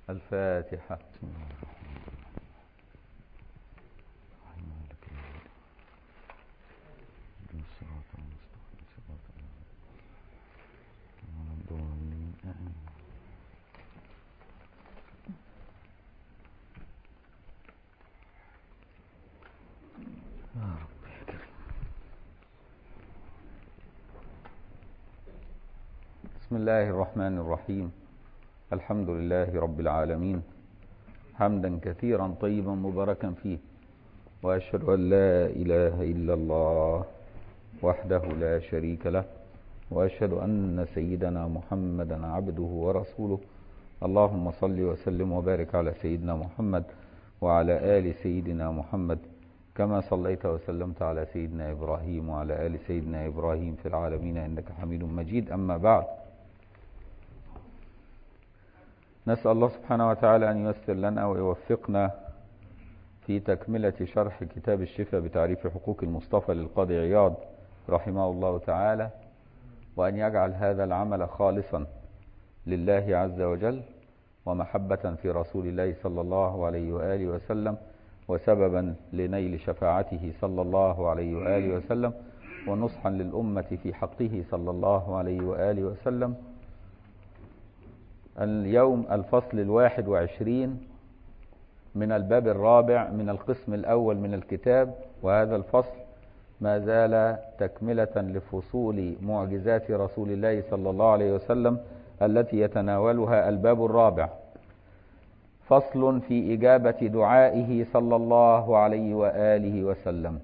الفاتحة بسم الله الرحمن الرحيم الحمد لله رب العالمين حمدا كثيرا طيبا مباركا فيه واشهد ان لا اله الا الله وحده لا شريك له واشهد ان سيدنا محمدا عبده ورسوله اللهم صل وسلم وبارك على سيدنا محمد وعلى ال سيدنا محمد كما صليت وسلمت على سيدنا ابراهيم وعلى ال سيدنا ابراهيم في العالمين انك حميد مجيد اما بعد نسأل الله سبحانه وتعالى أن ييسر لنا ويوفقنا في تكملة شرح كتاب الشفاء بتعريف حقوق المصطفى للقاضي عياض رحمه الله تعالى وأن يجعل هذا العمل خالصا لله عز وجل ومحبة في رسول الله صلى الله عليه وآله وسلم وسببا لنيل شفاعته صلى الله عليه وآله وسلم ونصحا للأمة في حقه صلى الله عليه وآله وسلم اليوم الفصل الواحد وعشرين من الباب الرابع من القسم الأول من الكتاب وهذا الفصل ما زال تكملة لفصول معجزات رسول الله صلى الله عليه وسلم التي يتناولها الباب الرابع فصل في إجابة دعائه صلى الله عليه وآله وسلم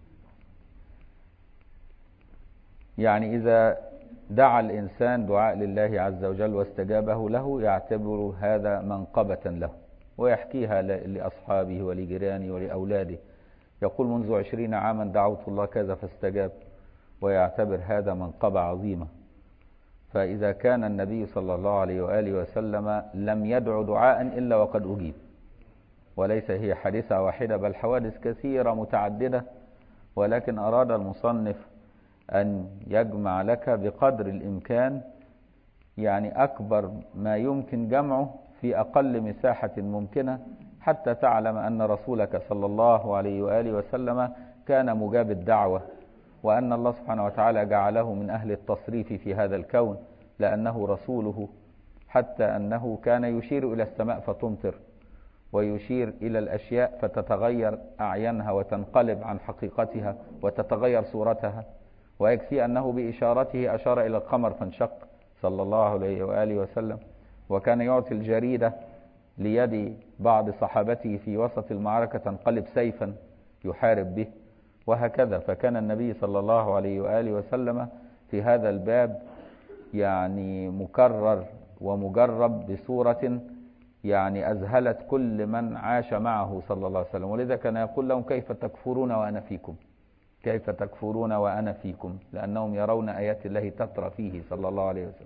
يعني إذا دعا الإنسان دعاء لله عز وجل واستجابه له يعتبر هذا منقبة له ويحكيها لأصحابه ولجيرانه ولأولاده يقول منذ عشرين عاما دعوت الله كذا فاستجاب ويعتبر هذا منقبة عظيمة فإذا كان النبي صلى الله عليه وآله وسلم لم يدع دعاء إلا وقد أجيب وليس هي حادثة واحدة بل حوادث كثيرة متعددة ولكن أراد المصنف أن يجمع لك بقدر الإمكان يعني أكبر ما يمكن جمعه في أقل مساحة ممكنة حتى تعلم أن رسولك صلى الله عليه وآله وسلم كان مجاب الدعوة وأن الله سبحانه وتعالى جعله من أهل التصريف في هذا الكون لأنه رسوله حتى أنه كان يشير إلى السماء فتمطر ويشير إلى الأشياء فتتغير أعينها وتنقلب عن حقيقتها وتتغير صورتها ويكفي أنه بإشارته أشار إلى القمر فانشق صلى الله عليه وآله وسلم وكان يعطي الجريدة ليد بعض صحابته في وسط المعركة تنقلب سيفا يحارب به وهكذا فكان النبي صلى الله عليه وآله وسلم في هذا الباب يعني مكرر ومجرب بصورة يعني أذهلت كل من عاش معه صلى الله عليه وسلم ولذا كان يقول لهم كيف تكفرون وأنا فيكم كيف تكفرون وأنا فيكم لأنهم يرون آيات الله تترى فيه صلى الله عليه وسلم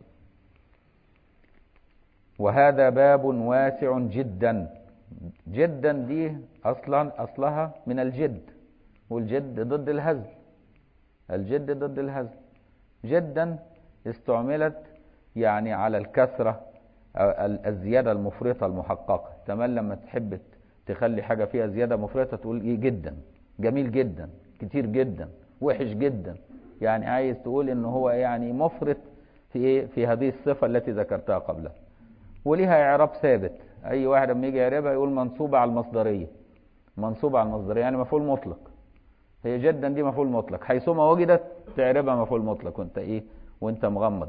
وهذا باب واسع جدا جدا دي أصلا أصلها من الجد والجد ضد الهزل الجد ضد الهزل جدا استعملت يعني على الكثرة الزيادة المفرطة المحققة تمام لما تحب تخلي حاجة فيها زيادة مفرطة تقول إيه جدا جميل جدا كتير جدا وحش جدا يعني عايز تقول ان هو يعني مفرط في ايه في هذه الصفة التي ذكرتها قبلها وليها اعراب ثابت اي واحد لما يجي يعربها يقول منصوبة على المصدرية منصوبة على المصدرية يعني مفعول مطلق هي جدا دي مفعول مطلق حيثما وجدت تعربها مفعول مطلق وانت ايه وانت مغمض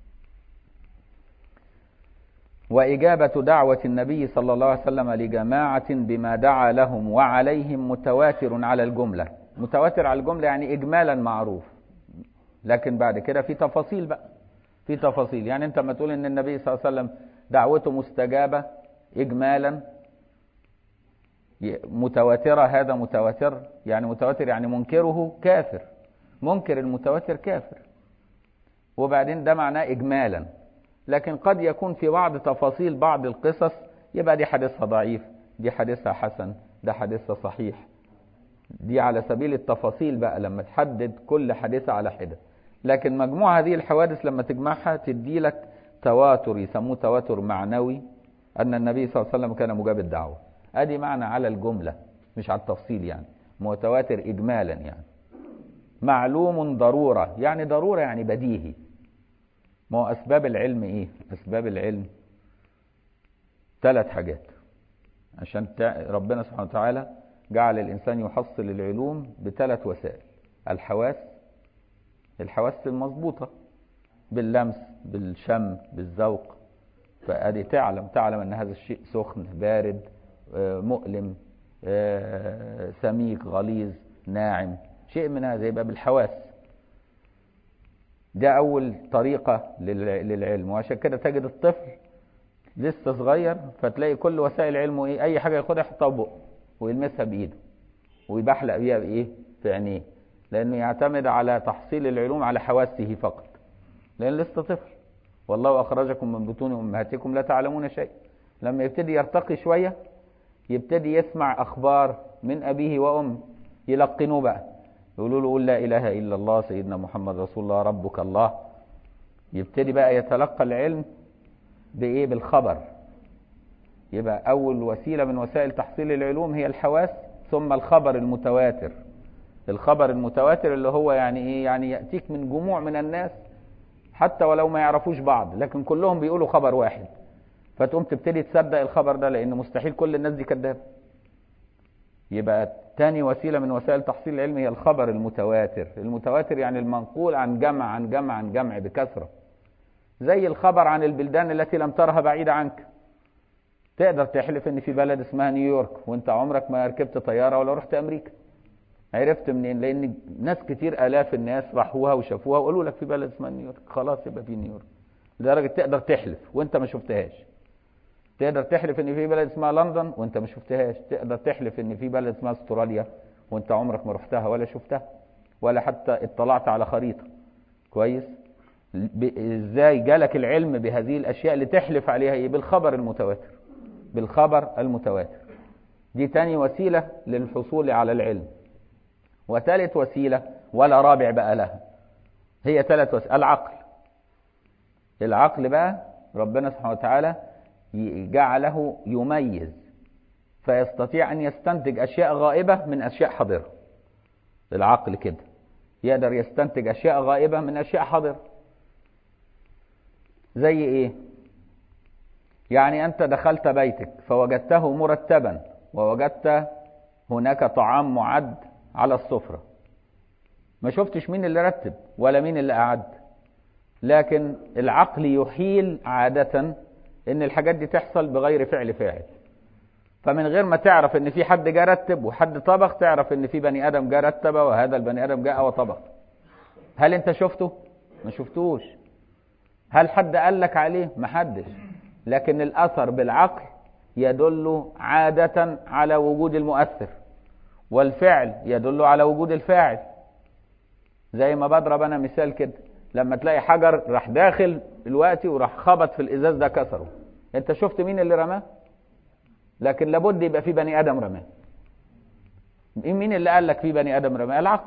وإجابة دعوة النبي صلى الله عليه وسلم لجماعة بما دعا لهم وعليهم متواتر على الجملة متواتر على الجملة يعني إجمالا معروف لكن بعد كده في تفاصيل بقى في تفاصيل يعني أنت ما تقول إن النبي صلى الله عليه وسلم دعوته مستجابة إجمالا متواترة هذا متواتر يعني متواتر يعني منكره كافر منكر المتواتر كافر وبعدين ده معناه إجمالا لكن قد يكون في بعض تفاصيل بعض القصص يبقى دي حديثها ضعيف دي حديثها حسن ده حديثها صحيح دي على سبيل التفاصيل بقى لما تحدد كل حادثة على حدة لكن مجموع هذه الحوادث لما تجمعها تدي لك تواتر يسموه تواتر معنوي أن النبي صلى الله عليه وسلم كان مجاب الدعوة أدي معنى على الجملة مش على التفصيل يعني متواتر إجمالا يعني معلوم ضرورة يعني ضرورة يعني بديهي ما هو أسباب العلم إيه أسباب العلم ثلاث حاجات عشان ربنا سبحانه وتعالى جعل الإنسان يحصل العلوم بثلاث وسائل الحواس الحواس المضبوطة باللمس بالشم بالذوق فأدي تعلم تعلم أن هذا الشيء سخن بارد مؤلم سميك غليظ ناعم شيء من هذا يبقى بالحواس ده أول طريقة للعلم وعشان كده تجد الطفل لسه صغير فتلاقي كل وسائل علمه ايه اي حاجه ياخدها يحطها في بقه ويلمسها بايده ويبحلق بيها بايه في عينيه لانه يعتمد على تحصيل العلوم على حواسه فقط لان لسه طفل والله اخرجكم من بطون امهاتكم لا تعلمون شيء لما يبتدي يرتقي شويه يبتدي يسمع اخبار من ابيه وامه يلقنوه بقى يقولوا له قول لا اله الا الله سيدنا محمد رسول الله ربك الله يبتدي بقى يتلقى العلم بايه بالخبر يبقى اول وسيله من وسائل تحصيل العلوم هي الحواس ثم الخبر المتواتر الخبر المتواتر اللي هو يعني ايه يعني ياتيك من جموع من الناس حتى ولو ما يعرفوش بعض لكن كلهم بيقولوا خبر واحد فتقوم تبتدي تصدق الخبر ده لان مستحيل كل الناس دي كدابه يبقى تاني وسيله من وسائل تحصيل العلم هي الخبر المتواتر المتواتر يعني المنقول عن جمع عن جمع عن جمع بكثره زي الخبر عن البلدان التي لم ترها بعيدة عنك تقدر تحلف ان في بلد اسمها نيويورك وانت عمرك ما ركبت طيارة ولا رحت امريكا عرفت منين لان ناس كتير الاف الناس راحوها وشافوها وقالوا لك في بلد اسمها نيويورك خلاص يبقى في نيويورك لدرجة تقدر تحلف وانت ما شفتهاش تقدر تحلف ان في بلد اسمها لندن وانت ما شفتهاش تقدر تحلف ان في بلد اسمها استراليا وانت عمرك ما رحتها ولا شفتها ولا حتى اطلعت على خريطة كويس ازاي جالك العلم بهذه الاشياء اللي تحلف عليها ايه بالخبر المتواتر بالخبر المتواتر دي تاني وسيلة للحصول على العلم وثالث وسيلة ولا رابع بقى لها هي ثلاث وسائل العقل العقل بقى ربنا سبحانه وتعالى جعله يميز فيستطيع ان يستنتج اشياء غائبة من اشياء حاضرة العقل كده يقدر يستنتج اشياء غائبة من اشياء حاضرة زي ايه يعني انت دخلت بيتك فوجدته مرتبا ووجدت هناك طعام معد على السفرة ما شفتش مين اللي رتب ولا مين اللي أعد لكن العقل يحيل عادة ان الحاجات دي تحصل بغير فعل فاعل فمن غير ما تعرف ان في حد جه رتب وحد طبخ تعرف ان في بني ادم جه رتب وهذا البني ادم جاء وطبخ هل انت شفته ما شفتوش هل حد قال لك عليه ما حدش لكن الاثر بالعقل يدل عادة على وجود المؤثر والفعل يدل على وجود الفاعل زي ما بضرب انا مثال كده لما تلاقي حجر راح داخل دلوقتي وراح خبط في الازاز ده كسره انت شفت مين اللي رماه لكن لابد يبقى في بني ادم رماه مين اللي قال لك في بني ادم رماه العقل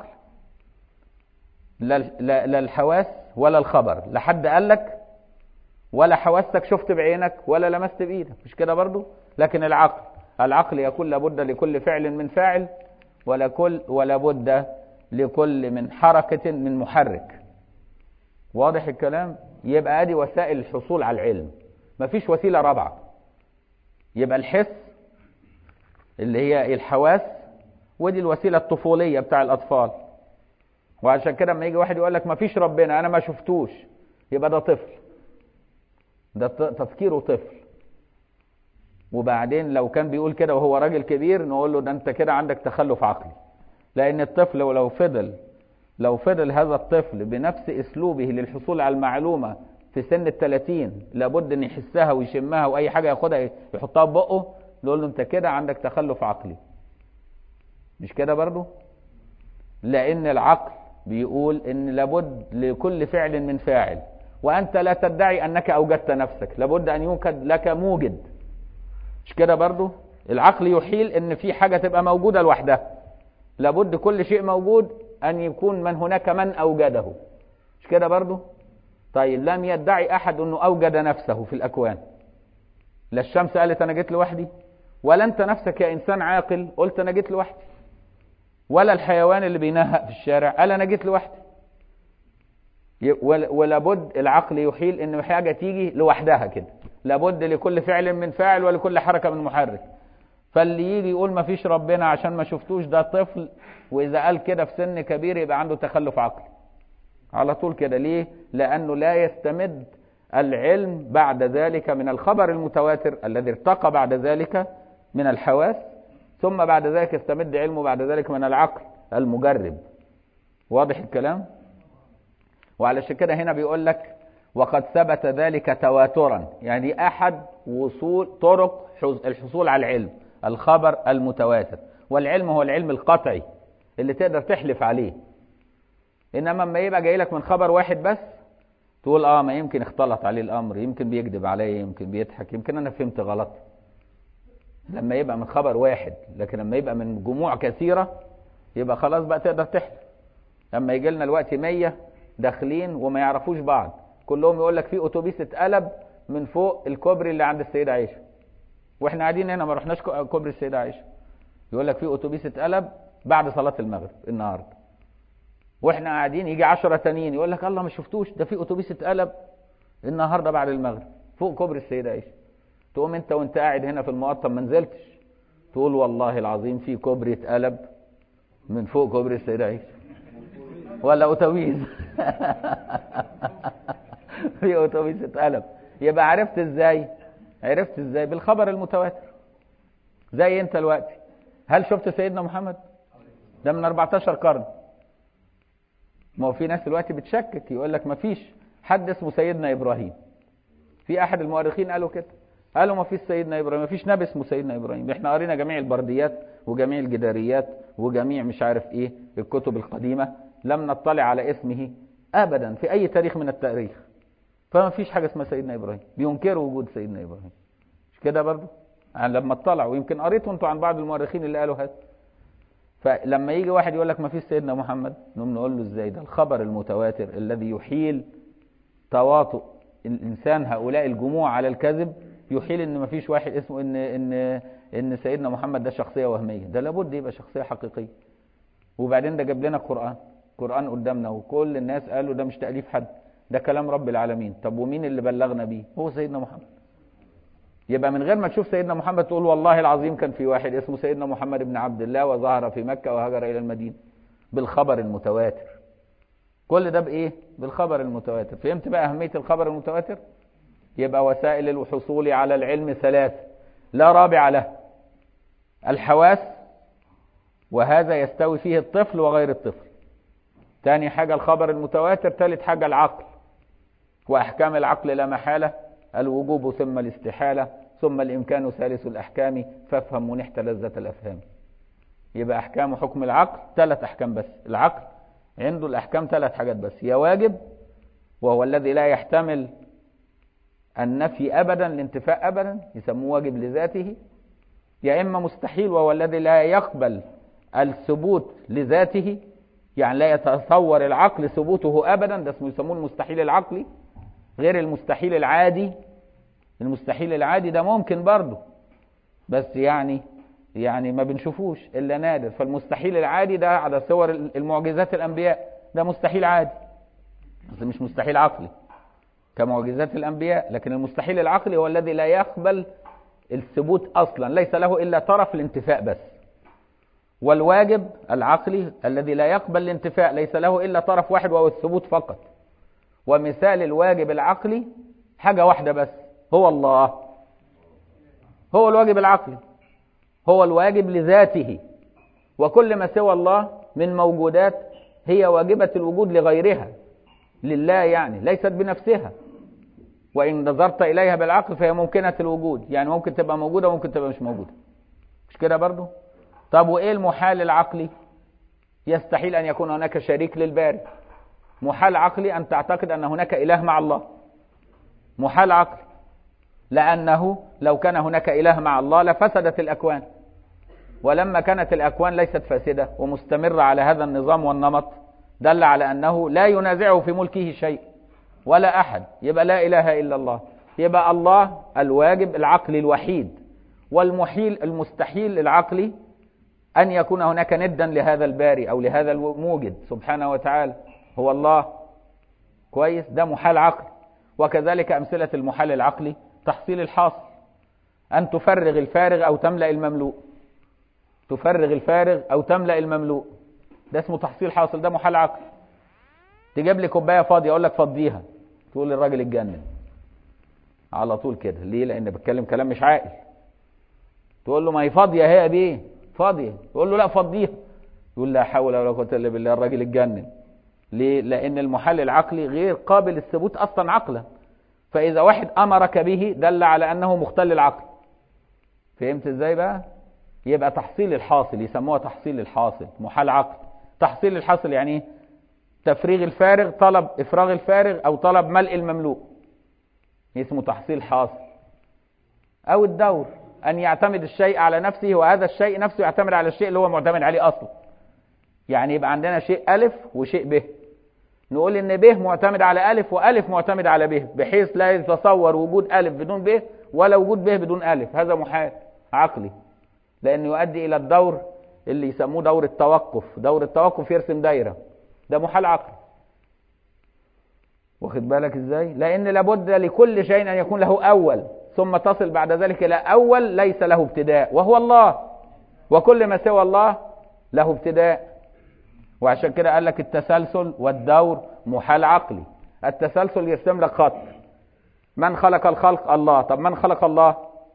لا, لا, لا الحواس ولا الخبر لا حد قال لك ولا حواستك شفت بعينك ولا لمست بايدك مش كده برضو لكن العقل العقل يقول لابد لكل فعل من فاعل ولا كل ولا بد لكل من حركة من محرك واضح الكلام يبقى ادي وسائل الحصول على العلم مفيش وسيلة رابعة يبقى الحس اللي هي الحواس ودي الوسيلة الطفولية بتاع الأطفال وعشان كده لما يجي واحد يقول لك مفيش ربنا أنا ما شفتوش يبقى ده طفل ده تفكيره طفل وبعدين لو كان بيقول كده وهو راجل كبير نقول له ده انت كده عندك تخلف عقلي لان الطفل ولو فضل لو فضل هذا الطفل بنفس اسلوبه للحصول على المعلومه في سن الثلاثين لابد ان يحسها ويشمها واي حاجه ياخدها يحطها في بقه نقول له انت كده عندك تخلف عقلي مش كده برضو لان العقل بيقول ان لابد لكل فعل من فاعل وانت لا تدعي انك اوجدت نفسك لابد ان يوجد لك موجد مش كده برضو العقل يحيل ان في حاجة تبقى موجودة لوحدها لابد كل شيء موجود ان يكون من هناك من اوجده مش كده برضو طيب لم يدعي احد انه اوجد نفسه في الاكوان لا الشمس قالت انا جيت لوحدي ولا انت نفسك يا انسان عاقل قلت انا جيت لوحدي ولا الحيوان اللي بينهق في الشارع قال انا جيت لوحدي ولابد العقل يحيل ان حاجه تيجي لوحدها كده لابد لكل فعل من فاعل ولكل حركه من محرك فاللي يجي يقول ما فيش ربنا عشان ما شفتوش ده طفل واذا قال كده في سن كبير يبقى عنده تخلف عقلي على طول كده ليه لانه لا يستمد العلم بعد ذلك من الخبر المتواتر الذي ارتقى بعد ذلك من الحواس ثم بعد ذلك يستمد علمه بعد ذلك من العقل المجرب واضح الكلام وعلشان كده هنا بيقول لك وقد ثبت ذلك تواترا يعني احد وصول طرق الحصول على العلم الخبر المتواتر والعلم هو العلم القطعي اللي تقدر تحلف عليه انما اما يبقى جاي لك من خبر واحد بس تقول اه ما يمكن اختلط عليه الامر يمكن بيكذب عليا يمكن بيضحك يمكن انا فهمت غلط لما يبقى من خبر واحد لكن لما يبقى من جموع كثيره يبقى خلاص بقى تقدر تحلف لما يجي لنا الوقت 100 داخلين وما يعرفوش بعض كلهم يقول لك في اتوبيس اتقلب من فوق الكوبري اللي عند السيده عائشه واحنا قاعدين هنا ما رحناش كوبري السيده عائشه يقول لك في اتوبيس اتقلب بعد صلاه المغرب النهارده واحنا قاعدين يجي 10 تانيين يقول لك الله ما شفتوش ده في اتوبيس اتقلب النهارده بعد المغرب فوق كوبري السيده عائشه تقوم انت وانت قاعد هنا في المقطم ما نزلتش تقول والله العظيم في كوبري اتقلب من فوق كوبري السيده عائشه ولا اتوبيس في اتوبيس اتقلب يبقى عرفت ازاي عرفت ازاي بالخبر المتواتر زي انت دلوقتي هل شفت سيدنا محمد ده من 14 قرن ما هو في ناس دلوقتي بتشكك يقول لك ما فيش حد اسمه سيدنا ابراهيم في احد المؤرخين قالوا كده قالوا ما فيش سيدنا ابراهيم ما فيش نبي اسمه سيدنا ابراهيم احنا قرينا جميع البرديات وجميع الجداريات وجميع مش عارف ايه الكتب القديمه لم نطلع على اسمه ابدا في اي تاريخ من التاريخ فما فيش حاجه اسمها سيدنا ابراهيم بينكروا وجود سيدنا ابراهيم مش كده برضه يعني لما اطلعوا ويمكن قريتوا انتوا عن بعض المؤرخين اللي قالوا هذا فلما يجي واحد يقول لك ما فيش سيدنا محمد نقوم نقول له ازاي ده الخبر المتواتر الذي يحيل تواطؤ الانسان هؤلاء الجموع على الكذب يحيل ان ما فيش واحد اسمه ان ان ان سيدنا محمد ده شخصيه وهميه ده لابد يبقى شخصيه حقيقيه وبعدين ده جاب لنا القران قران قدامنا وكل الناس قالوا ده مش تاليف حد ده كلام رب العالمين طب ومين اللي بلغنا بيه هو سيدنا محمد يبقى من غير ما تشوف سيدنا محمد تقول والله العظيم كان في واحد اسمه سيدنا محمد بن عبد الله وظهر في مكة وهاجر إلى المدينة بالخبر المتواتر كل ده بإيه؟ بالخبر المتواتر فهمت بقى أهمية الخبر المتواتر؟ يبقى وسائل الحصول على العلم ثلاث لا رابع له الحواس وهذا يستوي فيه الطفل وغير الطفل ثاني حاجة الخبر المتواتر ثالث حاجة العقل وأحكام العقل لا محالة الوجوب ثم الاستحالة ثم الإمكان ثالث الأحكام فافهم منحت لذة الأفهام يبقى أحكام حكم العقل ثلاث أحكام بس العقل عنده الأحكام ثلاث حاجات بس يا واجب وهو الذي لا يحتمل النفي أبدا الانتفاء أبدا يسموه واجب لذاته يا إما مستحيل وهو الذي لا يقبل الثبوت لذاته يعني لا يتصور العقل ثبوته أبدا ده اسمه يسموه المستحيل العقلي غير المستحيل العادي المستحيل العادي ده ممكن برضه بس يعني يعني ما بنشوفوش الا نادر فالمستحيل العادي ده على صور المعجزات الانبياء ده مستحيل عادي بس مش مستحيل عقلي كمعجزات الانبياء لكن المستحيل العقلي هو الذي لا يقبل الثبوت اصلا ليس له الا طرف الانتفاء بس والواجب العقلي الذي لا يقبل الانتفاء ليس له الا طرف واحد وهو الثبوت فقط ومثال الواجب العقلي حاجة واحدة بس هو الله هو الواجب العقلي هو الواجب لذاته وكل ما سوى الله من موجودات هي واجبة الوجود لغيرها لله يعني ليست بنفسها وإن نظرت إليها بالعقل فهي ممكنة الوجود يعني ممكن تبقى موجودة وممكن تبقى مش موجودة مش كده برضو طب وإيه المحال العقلي يستحيل أن يكون هناك شريك للباري محال عقلي أن تعتقد أن هناك إله مع الله محال عقلي لأنه لو كان هناك إله مع الله لفسدت الأكوان ولما كانت الأكوان ليست فاسدة ومستمرة على هذا النظام والنمط دل على أنه لا ينازعه في ملكه شيء ولا أحد يبقى لا إله إلا الله يبقى الله الواجب العقلي الوحيد والمحيل المستحيل العقلي أن يكون هناك ندا لهذا الباري أو لهذا الموجد سبحانه وتعالى هو الله كويس ده محال عقلي وكذلك أمثلة المحال العقلي تحصيل الحاصل أن تفرغ الفارغ أو تملأ المملوء تفرغ الفارغ أو تملأ المملوء ده اسمه تحصيل حاصل ده محال عقلي تجيب لي كوباية فاضية أقول لك فضيها تقول للراجل اتجنن على طول كده ليه لأن بتكلم كلام مش عاقل تقول له ما هي فاضية هي دي فاضية تقول له لا فضيها يقول لا حول ولا قوة إلا بالله الراجل اتجنن ليه لأن المحل العقلي غير قابل للثبوت أصلا عقلا فإذا واحد أمرك به دل على أنه مختل العقل فهمت إزاي بقى يبقى تحصيل الحاصل يسموها تحصيل الحاصل محال عقل تحصيل الحاصل يعني ايه تفريغ الفارغ طلب افراغ الفارغ او طلب ملء المملوء اسمه تحصيل حاصل او الدور ان يعتمد الشيء على نفسه وهذا الشيء نفسه يعتمد على الشيء اللي هو معتمد عليه اصلا يعني يبقى عندنا شيء الف وشيء ب نقول ان ب معتمد على الف والف معتمد على ب بحيث لا يتصور وجود الف بدون ب ولا وجود ب بدون الف هذا محال عقلي لانه يؤدي الى الدور اللي يسموه دور التوقف دور التوقف يرسم دايره ده محال عقلي واخد بالك ازاي لان لابد لكل شيء ان يكون له اول ثم تصل بعد ذلك الى اول ليس له ابتداء وهو الله وكل ما سوى الله له ابتداء وعشان كده قال لك التسلسل والدور محال عقلي التسلسل يرسم لك خط من خلق الخلق الله طب من خلق الله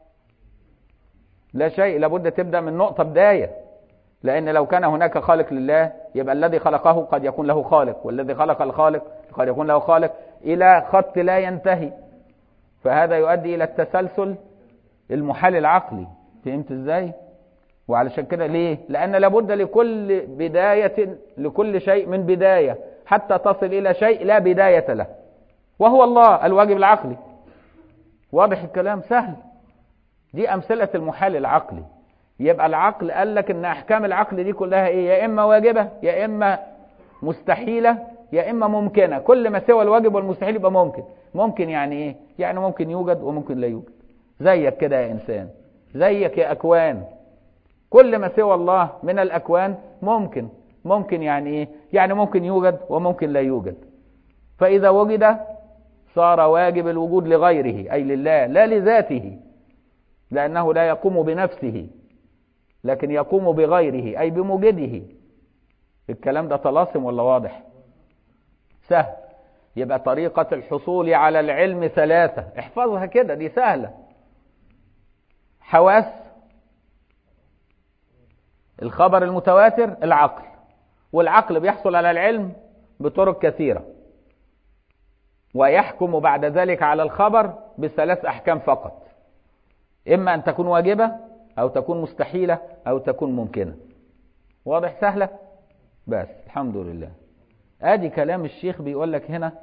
لا شيء لابد تبدا من نقطه بدايه لان لو كان هناك خالق لله يبقى الذي خلقه قد يكون له خالق والذي خلق الخالق قد يكون له خالق الى خط لا ينتهي فهذا يؤدي الى التسلسل المحال العقلي فهمت ازاي وعلشان كده ليه لان لابد لكل بدايه لكل شيء من بدايه حتى تصل الى شيء لا بدايه له وهو الله الواجب العقلي واضح الكلام سهل دي امثله المحال العقلي يبقى العقل قال لك ان احكام العقل دي كلها ايه يا اما واجبه يا اما مستحيله يا اما ممكنه كل ما سوى الواجب والمستحيل يبقى ممكن ممكن يعني ايه يعني ممكن يوجد وممكن لا يوجد زيك كده يا انسان زيك يا اكوان كل ما سوى الله من الاكوان ممكن ممكن يعني ايه يعني ممكن يوجد وممكن لا يوجد فاذا وجد صار واجب الوجود لغيره اي لله لا لذاته لانه لا يقوم بنفسه لكن يقوم بغيره أي بموجده الكلام ده طلاسم ولا واضح سهل يبقى طريقة الحصول على العلم ثلاثة احفظها كده دي سهلة حواس الخبر المتواتر العقل والعقل بيحصل على العلم بطرق كثيرة ويحكم بعد ذلك على الخبر بثلاث أحكام فقط إما أن تكون واجبة أو تكون مستحيلة أو تكون ممكنة واضح سهلة بس الحمد لله ادي كلام الشيخ بيقول لك هنا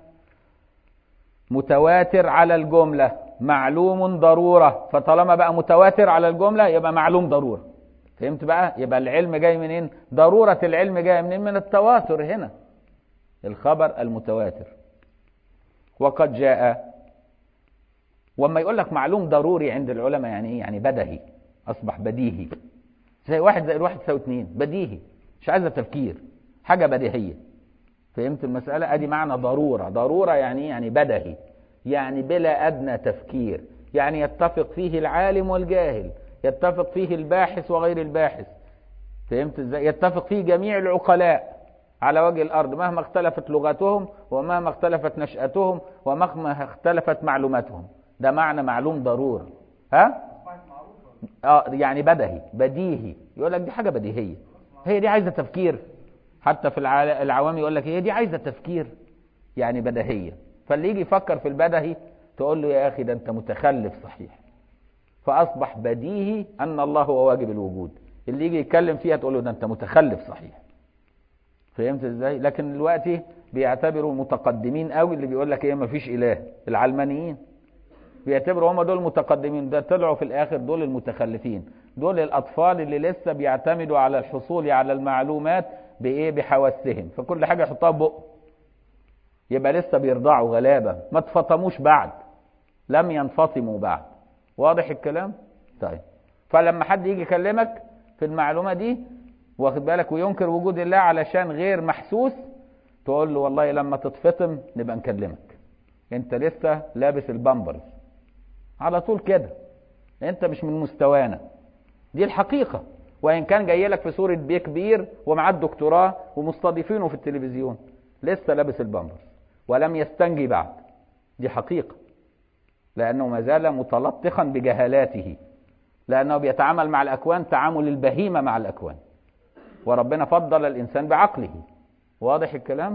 متواتر على الجملة معلوم ضرورة فطالما بقى متواتر على الجملة يبقى معلوم ضرورة فهمت بقى يبقى العلم جاي منين ضرورة العلم جاي منين من التواتر هنا الخبر المتواتر وقد جاء وما يقول لك معلوم ضروري عند العلماء يعني ايه يعني بدهي اصبح بديهي زي واحد زائد واحد يساوي اتنين بديهي مش عايزه تفكير حاجه بديهيه فهمت المساله ادي معنى ضروره ضروره يعني يعني بدهي يعني بلا ادنى تفكير يعني يتفق فيه العالم والجاهل يتفق فيه الباحث وغير الباحث فهمت ازاي يتفق فيه جميع العقلاء على وجه الارض مهما اختلفت لغتهم ومهما اختلفت نشاتهم ومهما اختلفت معلوماتهم ده معنى معلوم ضروري ها اه يعني بدهي بديهي يقول لك دي حاجه بديهيه هي دي عايزه تفكير حتى في العوام يقول لك هي دي عايزه تفكير يعني بديهيه فاللي يجي يفكر في البدهي تقول له يا اخي ده انت متخلف صحيح فاصبح بديهي ان الله هو واجب الوجود اللي يجي يتكلم فيها تقول له ده انت متخلف صحيح فهمت ازاي لكن دلوقتي بيعتبروا متقدمين قوي اللي بيقول لك ايه مفيش اله العلمانيين بيعتبروا هم دول المتقدمين ده طلعوا في الاخر دول المتخلفين دول الاطفال اللي لسه بيعتمدوا على الحصول على المعلومات بايه بحواسهم فكل حاجه يحطها بقه يبقى لسه بيرضعوا غلابه ما تفطموش بعد لم ينفصموا بعد واضح الكلام طيب فلما حد يجي يكلمك في المعلومة دي واخد بالك وينكر وجود الله علشان غير محسوس تقول له والله لما تتفطم نبقى نكلمك انت لسه لابس البامبرز على طول كده انت مش من مستوانا دي الحقيقة وان كان جاي لك في صورة بيه كبير ومعاه الدكتوراه ومستضيفينه في التلفزيون لسه لابس البامبرز ولم يستنجي بعد دي حقيقة لأنه ما زال متلطخا بجهالاته لأنه بيتعامل مع الأكوان تعامل البهيمة مع الأكوان وربنا فضل الإنسان بعقله واضح الكلام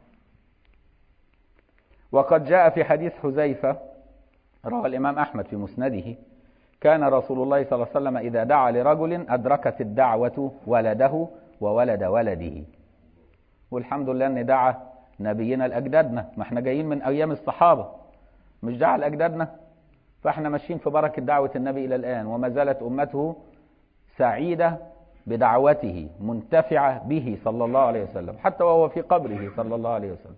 وقد جاء في حديث حذيفة روى الإمام أحمد في مسنده كان رسول الله صلى الله عليه وسلم إذا دعا لرجل أدركت الدعوة ولده وولد ولده والحمد لله أن دعا نبينا لأجدادنا ما احنا جايين من أيام الصحابة مش دعا لأجدادنا فاحنا ماشيين في بركة دعوة النبي إلى الآن وما زالت أمته سعيدة بدعوته منتفعة به صلى الله عليه وسلم حتى وهو في قبره صلى الله عليه وسلم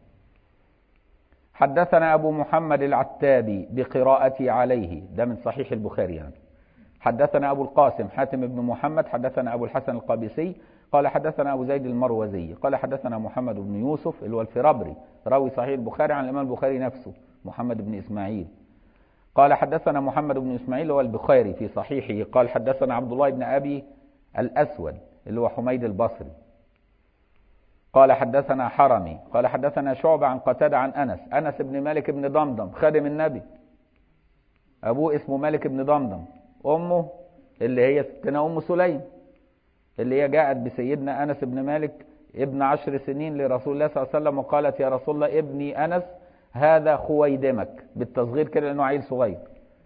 حدثنا أبو محمد العتابي بقراءتي عليه ده من صحيح البخاري يعني حدثنا أبو القاسم حاتم بن محمد حدثنا أبو الحسن القابسي قال حدثنا أبو زيد المروزي قال حدثنا محمد بن يوسف اللي هو الفرابري راوي صحيح البخاري عن الإمام البخاري نفسه محمد بن إسماعيل قال حدثنا محمد بن إسماعيل هو البخاري في صحيحه قال حدثنا عبد الله بن أبي الأسود اللي هو حميد البصري قال حدثنا حرمي قال حدثنا شعبة عن قتادة عن أنس أنس بن مالك بن ضمضم خادم النبي أبوه اسمه مالك بن ضمضم أمه اللي هي ستنا أم سليم اللي هي جاءت بسيدنا أنس بن مالك ابن عشر سنين لرسول الله صلى الله عليه وسلم وقالت يا رسول الله ابني أنس هذا خويدمك بالتصغير كده لأنه عيل صغير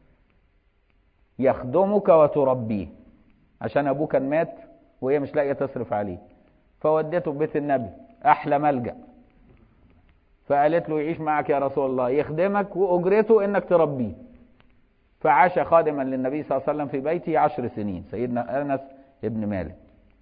يخدمك وتربيه عشان أبوه كان مات وهي مش لاقية تصرف عليه فودته بيت النبي أحلى ملجأ فقالت له يعيش معك يا رسول الله يخدمك وأجرته إنك تربيه فعاش خادما للنبي صلى الله عليه وسلم في بيته عشر سنين سيدنا أنس ابن مالك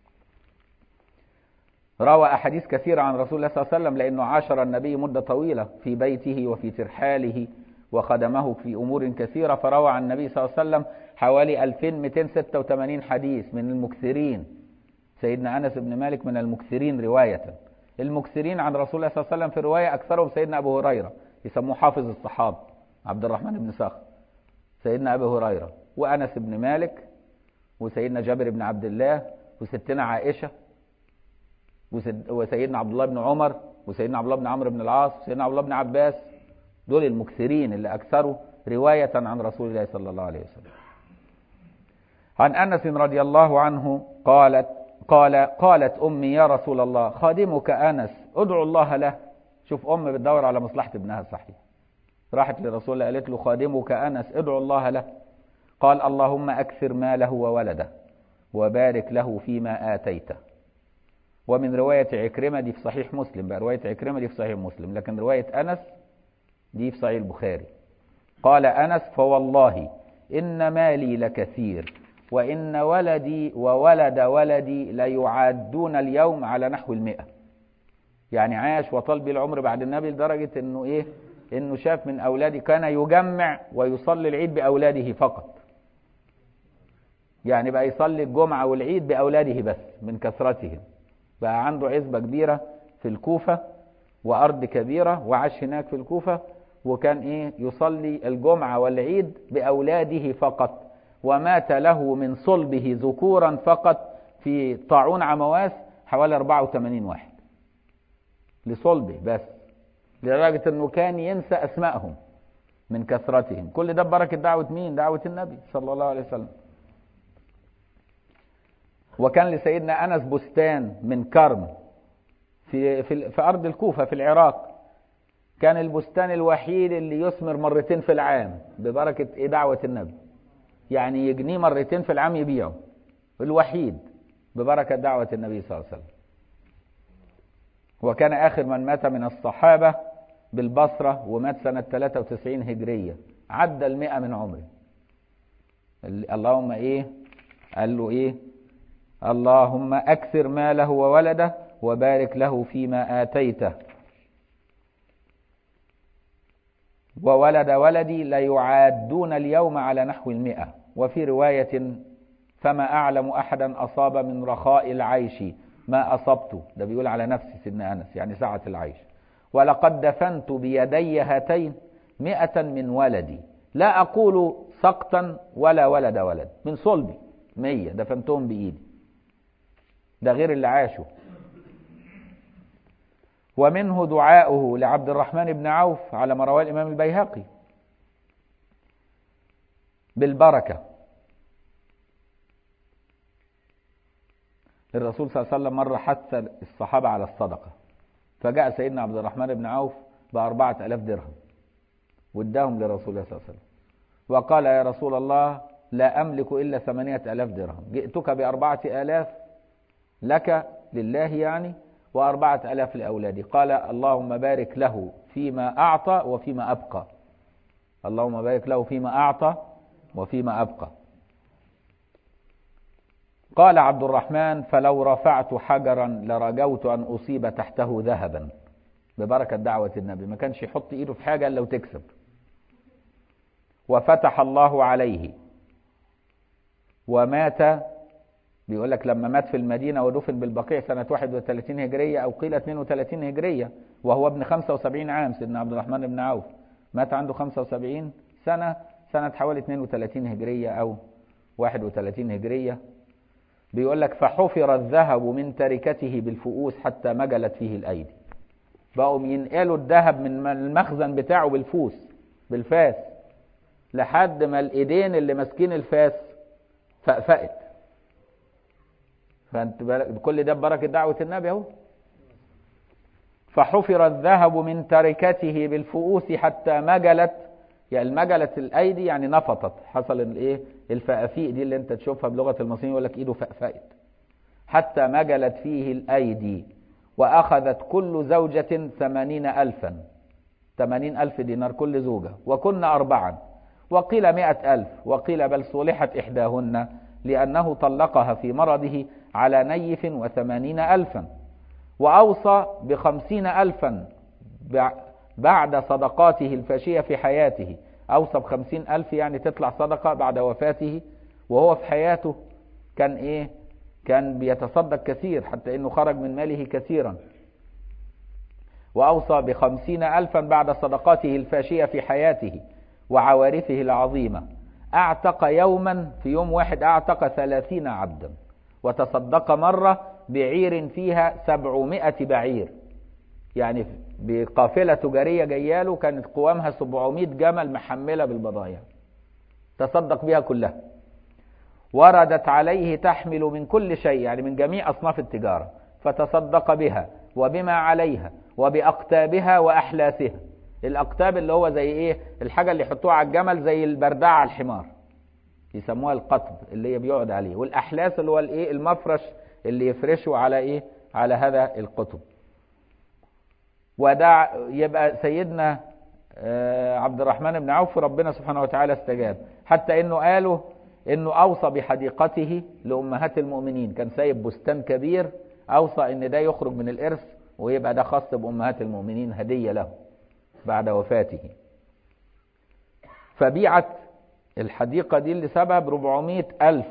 روى أحاديث كثيرة عن رسول الله صلى الله عليه وسلم لأنه عاشر النبي مدة طويلة في بيته وفي ترحاله وخدمه في أمور كثيرة فروى عن النبي صلى الله عليه وسلم حوالي 2286 حديث من المكثرين سيدنا أنس بن مالك من المكثرين رواية المكثرين عن رسول الله صلى الله عليه وسلم في الرواية أكثرهم سيدنا أبو هريرة يسموه حافظ الصحابة عبد الرحمن بن صخر سيدنا أبو هريرة وأنس بن مالك وسيدنا جابر بن عبد الله وستنا عائشة وسيدنا عبد الله بن عمر وسيدنا عبد الله بن عمرو بن العاص وسيدنا عبد الله بن عباس دول المكثرين اللي أكثروا رواية عن رسول الله صلى الله عليه وسلم عن أنس رضي الله عنه قالت قال قالت أمي يا رسول الله خادمك أنس ادعو الله له شوف أم بتدور على مصلحة ابنها صحيح راحت لرسول الله قالت له خادمك أنس ادعو الله له قال اللهم أكثر ماله وولده وبارك له فيما آتيته ومن رواية عكرمة دي في صحيح مسلم بقى رواية عكرمة دي في صحيح مسلم لكن رواية أنس دي في صحيح البخاري قال أنس فوالله إن مالي لكثير وإن ولدي وولد ولدي ليعادون اليوم على نحو المئة يعني عاش وطال بيه العمر بعد النبي لدرجة إنه إيه إنه شاف من أولاده كان يجمع ويصلي العيد بأولاده فقط يعني بقى يصلي الجمعة والعيد بأولاده بس من كثرتهم بقى عنده عزبة كبيرة في الكوفة وأرض كبيرة وعاش هناك في الكوفة وكان إيه يصلي الجمعة والعيد بأولاده فقط ومات له من صلبه ذكورا فقط في طاعون عمواس حوالي 84 واحد لصلبه بس لدرجة انه كان ينسى اسمائهم من كثرتهم كل ده ببركة دعوة مين دعوة النبي صلى الله عليه وسلم وكان لسيدنا انس بستان من كرم في في, في ارض الكوفة في العراق كان البستان الوحيد اللي يثمر مرتين في العام ببركة ايه دعوة النبي يعني يجنيه مرتين في العام يبيعه الوحيد ببركة دعوة النبي صلى الله عليه وسلم وكان آخر من مات من الصحابة بالبصرة ومات سنة 93 هجرية عدى المئة من عمره اللهم ايه قال له ايه اللهم اكثر ماله وولده وبارك له فيما آتيته وولد ولدي ليعادون اليوم على نحو المئة وفي رواية فما أعلم أحدا أصاب من رخاء العيش ما أصبت ده بيقول على نفسي سيدنا أنس يعني سعة العيش ولقد دفنت بيدي هاتين مئة من ولدي لا أقول سقطا ولا ولد ولد من صلبي مية دفنتهم بإيدي ده غير اللي عاشوا ومنه دعاؤه لعبد الرحمن بن عوف على ما رواه الإمام البيهقي بالبركة الرسول صلى الله عليه وسلم مرة حث الصحابة على الصدقة فجاء سيدنا عبد الرحمن بن عوف بأربعة ألاف درهم واداهم لرسول الله صلى الله عليه وسلم وقال يا رسول الله لا أملك إلا ثمانية ألاف درهم جئتك بأربعة آلاف لك لله يعني وأربعة ألاف لأولادي قال اللهم بارك له فيما أعطى وفيما أبقى اللهم بارك له فيما أعطى وفيما أبقى قال عبد الرحمن فلو رفعت حجرا لرجوت أن أصيب تحته ذهبا ببركة دعوة النبي ما كانش يحط إيده في حاجة إلا وتكسب وفتح الله عليه ومات بيقول لك لما مات في المدينة ودفن بالبقيع سنة 31 هجرية أو قيل 32 هجرية وهو ابن 75 عام سيدنا عبد الرحمن بن عوف مات عنده 75 سنة سنة حوالي 32 هجرية أو 31 هجرية بيقول لك فحفر الذهب من تركته بالفؤوس حتى مجلت فيه الأيدي بقوا ينقلوا الذهب من المخزن بتاعه بالفوس بالفاس لحد ما الايدين اللي ماسكين الفاس فقفقت فانت كل ده ببركه دعوه النبي اهو فحفر الذهب من تركته بالفؤوس حتى مجلت يعني مجلت الايدي يعني نفطت حصل الايه الفقافيق دي اللي انت تشوفها بلغه المصريين يقول لك ايده فقفقت حتى مجلت فيه الايدي واخذت كل زوجه ثمانين الفا ثمانين الف دينار كل زوجه وكنا اربعا وقيل مئة ألف وقيل بل صلحت إحداهن لأنه طلقها في مرضه على نيف وثمانين ألفا وأوصى بخمسين ألفا بعد صدقاته الفاشية في حياته أوصى بخمسين ألف يعني تطلع صدقة بعد وفاته وهو في حياته كان إيه كان بيتصدق كثير حتى إنه خرج من ماله كثيرا وأوصى بخمسين ألفا بعد صدقاته الفاشية في حياته وعوارثه العظيمة أعتق يوما في يوم واحد أعتق ثلاثين عبدا وتصدق مرة بعير فيها سبعمائة بعير يعني بقافلة تجارية جياله كانت قوامها سبعمائة جمل محملة بالبضائع تصدق بها كلها وردت عليه تحمل من كل شيء يعني من جميع أصناف التجارة فتصدق بها وبما عليها وبأقتابها وأحلاثها الاقتاب اللي هو زي ايه الحاجه اللي يحطوها على الجمل زي البردعه على الحمار يسموها القطب اللي هي بيقعد عليه والاحلاس اللي هو الايه المفرش اللي يفرشه على ايه على هذا القطب ودع يبقى سيدنا عبد الرحمن بن عوف ربنا سبحانه وتعالى استجاب حتى انه قالوا انه اوصى بحديقته لامهات المؤمنين كان سايب بستان كبير اوصى ان ده يخرج من الارث ويبقى ده خاص بامهات المؤمنين هديه له بعد وفاته فبيعت الحديقة دي لسبب 400 ألف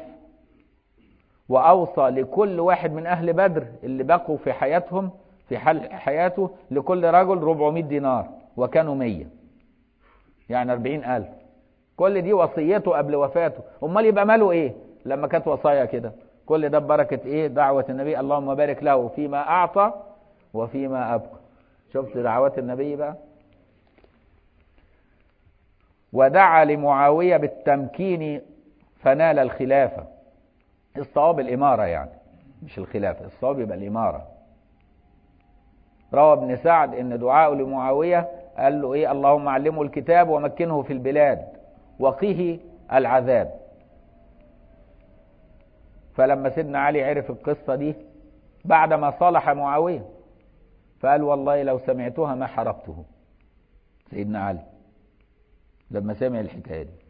وأوصى لكل واحد من أهل بدر اللي بقوا في حياتهم في حال حياته لكل رجل 400 دينار وكانوا 100 يعني 40 ألف كل دي وصيته قبل وفاته أمال يبقى ماله إيه لما كانت وصايا كده كل ده ببركة إيه دعوة النبي اللهم بارك له فيما أعطى وفيما أبقى شفت دعوات النبي بقى ودعا لمعاوية بالتمكين فنال الخلافة الصواب الإمارة يعني مش الخلافة الصواب يبقى الإمارة روى ابن سعد ان دعاءه لمعاوية قال له ايه اللهم علمه الكتاب ومكنه في البلاد وقيه العذاب فلما سيدنا علي عرف القصة دي بعدما صالح معاوية فقال والله لو سمعتها ما حرقته سيدنا علي لما سمع الحكايه دي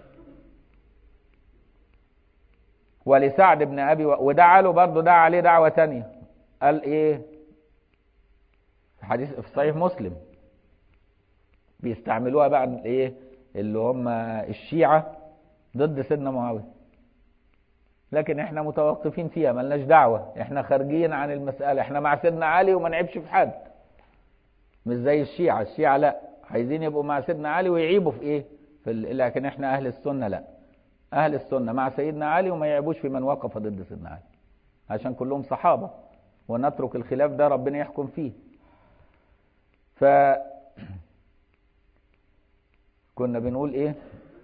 ولسعد بن ابي و... ودعا له برضه دعا عليه دعوه تانية قال ايه في حديث في صحيح مسلم بيستعملوها بقى الايه اللي هم الشيعة ضد سيدنا معاوية لكن احنا متوقفين فيها ملناش دعوة احنا خارجين عن المسألة احنا مع سيدنا علي وما نعيبش في حد مش زي الشيعة الشيعة لا عايزين يبقوا مع سيدنا علي ويعيبوا في ايه في ال... لكن احنا اهل السنة لا اهل السنة مع سيدنا علي وما يعيبوش في من وقف ضد سيدنا علي عشان كلهم صحابة ونترك الخلاف ده ربنا يحكم فيه ف كنا بنقول ايه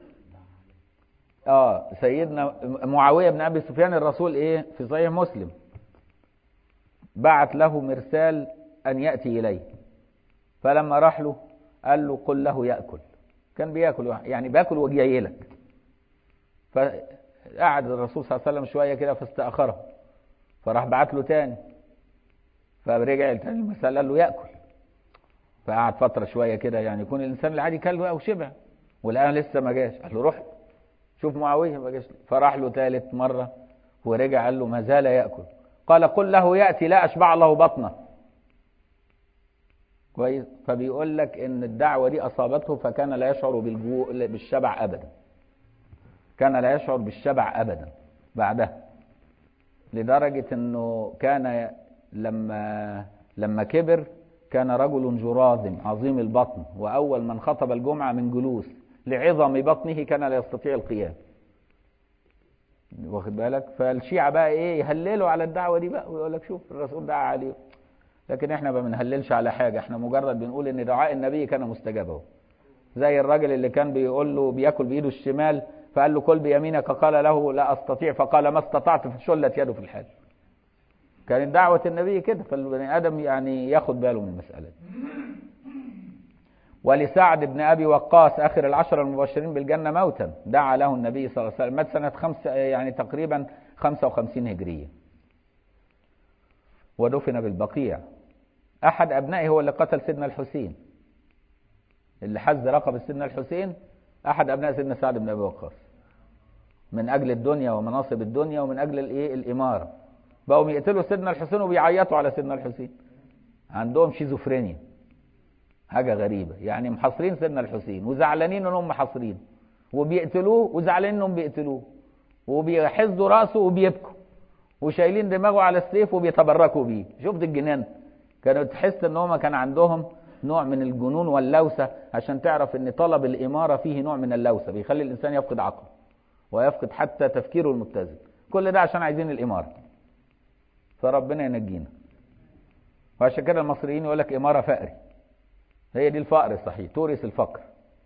اه سيدنا معاويه بن ابي سفيان الرسول ايه في صحيح مسلم بعت له مرسال ان ياتي اليه فلما راح له قال له قل له ياكل كان بياكل يعني باكل وجاي لك فقعد الرسول صلى الله عليه وسلم شويه كده فاستاخره فراح بعت له تاني فرجع تاني المرسال قال له ياكل فقعد فتره شويه كده يعني يكون الانسان العادي كل او شبع والان لسه ما جاش قال له روح شوف معاويه ما جاش فراح له ثالث مره ورجع قال له ما زال ياكل قال قل له ياتي لا اشبع له بطنه كويس فبيقول لك ان الدعوه دي اصابته فكان لا يشعر بالجوع بالشبع ابدا كان لا يشعر بالشبع ابدا بعدها لدرجه انه كان لما لما كبر كان رجل جراذم عظيم البطن واول من خطب الجمعه من جلوس لعظم بطنه كان لا يستطيع القيام واخد بالك فالشيعة بقى ايه يهللوا على الدعوة دي بقى ويقول لك شوف الرسول دعا عليه لكن احنا ما بنهللش على حاجة احنا مجرد بنقول ان دعاء النبي كان مستجاب اهو زي الراجل اللي كان بيقول له بياكل بايده الشمال فقال له كل بيمينك قال له لا استطيع فقال ما استطعت فشلت يده في الحال كانت دعوة النبي كده فالبني ادم يعني ياخد باله من المسألة دي ولسعد بن ابي وقاص اخر العشر المبشرين بالجنه موتا دعا له النبي صلى الله عليه وسلم مات سنه خمسة يعني تقريبا 55 هجريه ودفن بالبقيع احد ابنائه هو اللي قتل سيدنا الحسين اللي حز رقبه سيدنا الحسين احد ابناء سيدنا سعد بن ابي وقاص من اجل الدنيا ومناصب الدنيا ومن اجل الايه الاماره بقوا يقتلوا سيدنا الحسين وبيعيطوا على سيدنا الحسين عندهم شيزوفرينيا حاجه غريبه يعني محاصرين سيدنا الحسين وزعلانين انهم محاصرين وبيقتلوه وزعلانين انهم بيقتلوه وبيحزوا راسه وبيبكوا وشايلين دماغه على السيف وبيتبركوا بيه شفت الجنان كانوا تحس ان هم كان عندهم نوع من الجنون واللوسه عشان تعرف ان طلب الاماره فيه نوع من اللوسه بيخلي الانسان يفقد عقله ويفقد حتى تفكيره المتزن كل ده عشان عايزين الاماره فربنا ينجينا وعشان كده المصريين يقول لك اماره فقري هي دي الفقر الصحيح تورث الفقر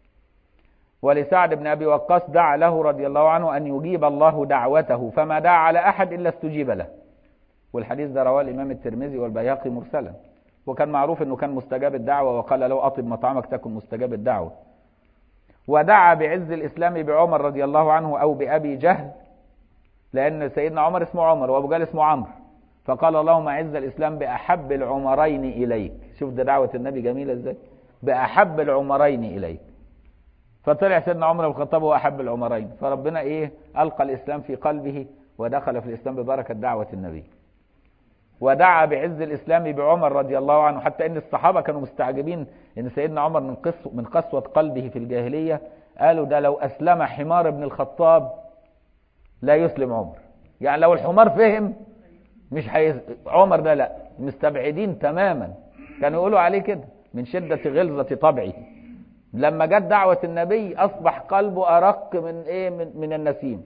ولسعد بن ابي وقاص دعا له رضي الله عنه ان يجيب الله دعوته فما دعا على احد الا استجيب له والحديث ده رواه الامام الترمذي والبيهقي مرسلا وكان معروف انه كان مستجاب الدعوه وقال له اطب مطعمك تكن مستجاب الدعوه ودعا بعز الاسلام بعمر رضي الله عنه او بابي جهل لان سيدنا عمر اسمه عمر وابو جهل اسمه عمرو فقال اللهم اعز الاسلام باحب العمرين اليك شوف ده دعوه النبي جميله ازاي باحب العمرين اليك فطلع سيدنا عمر بن الخطاب هو احب العمرين فربنا ايه القى الاسلام في قلبه ودخل في الاسلام ببركه دعوه النبي ودعا بعز الاسلام بعمر رضي الله عنه حتى ان الصحابه كانوا مستعجبين ان سيدنا عمر من قص من قسوه قلبه في الجاهليه قالوا ده لو اسلم حمار ابن الخطاب لا يسلم عمر يعني لو الحمار فهم مش حيز... عمر ده لا مستبعدين تماما كانوا يقولوا عليه كده من شدة غلظة طبعه لما جت دعوة النبي أصبح قلبه أرق من إيه من, من النسيم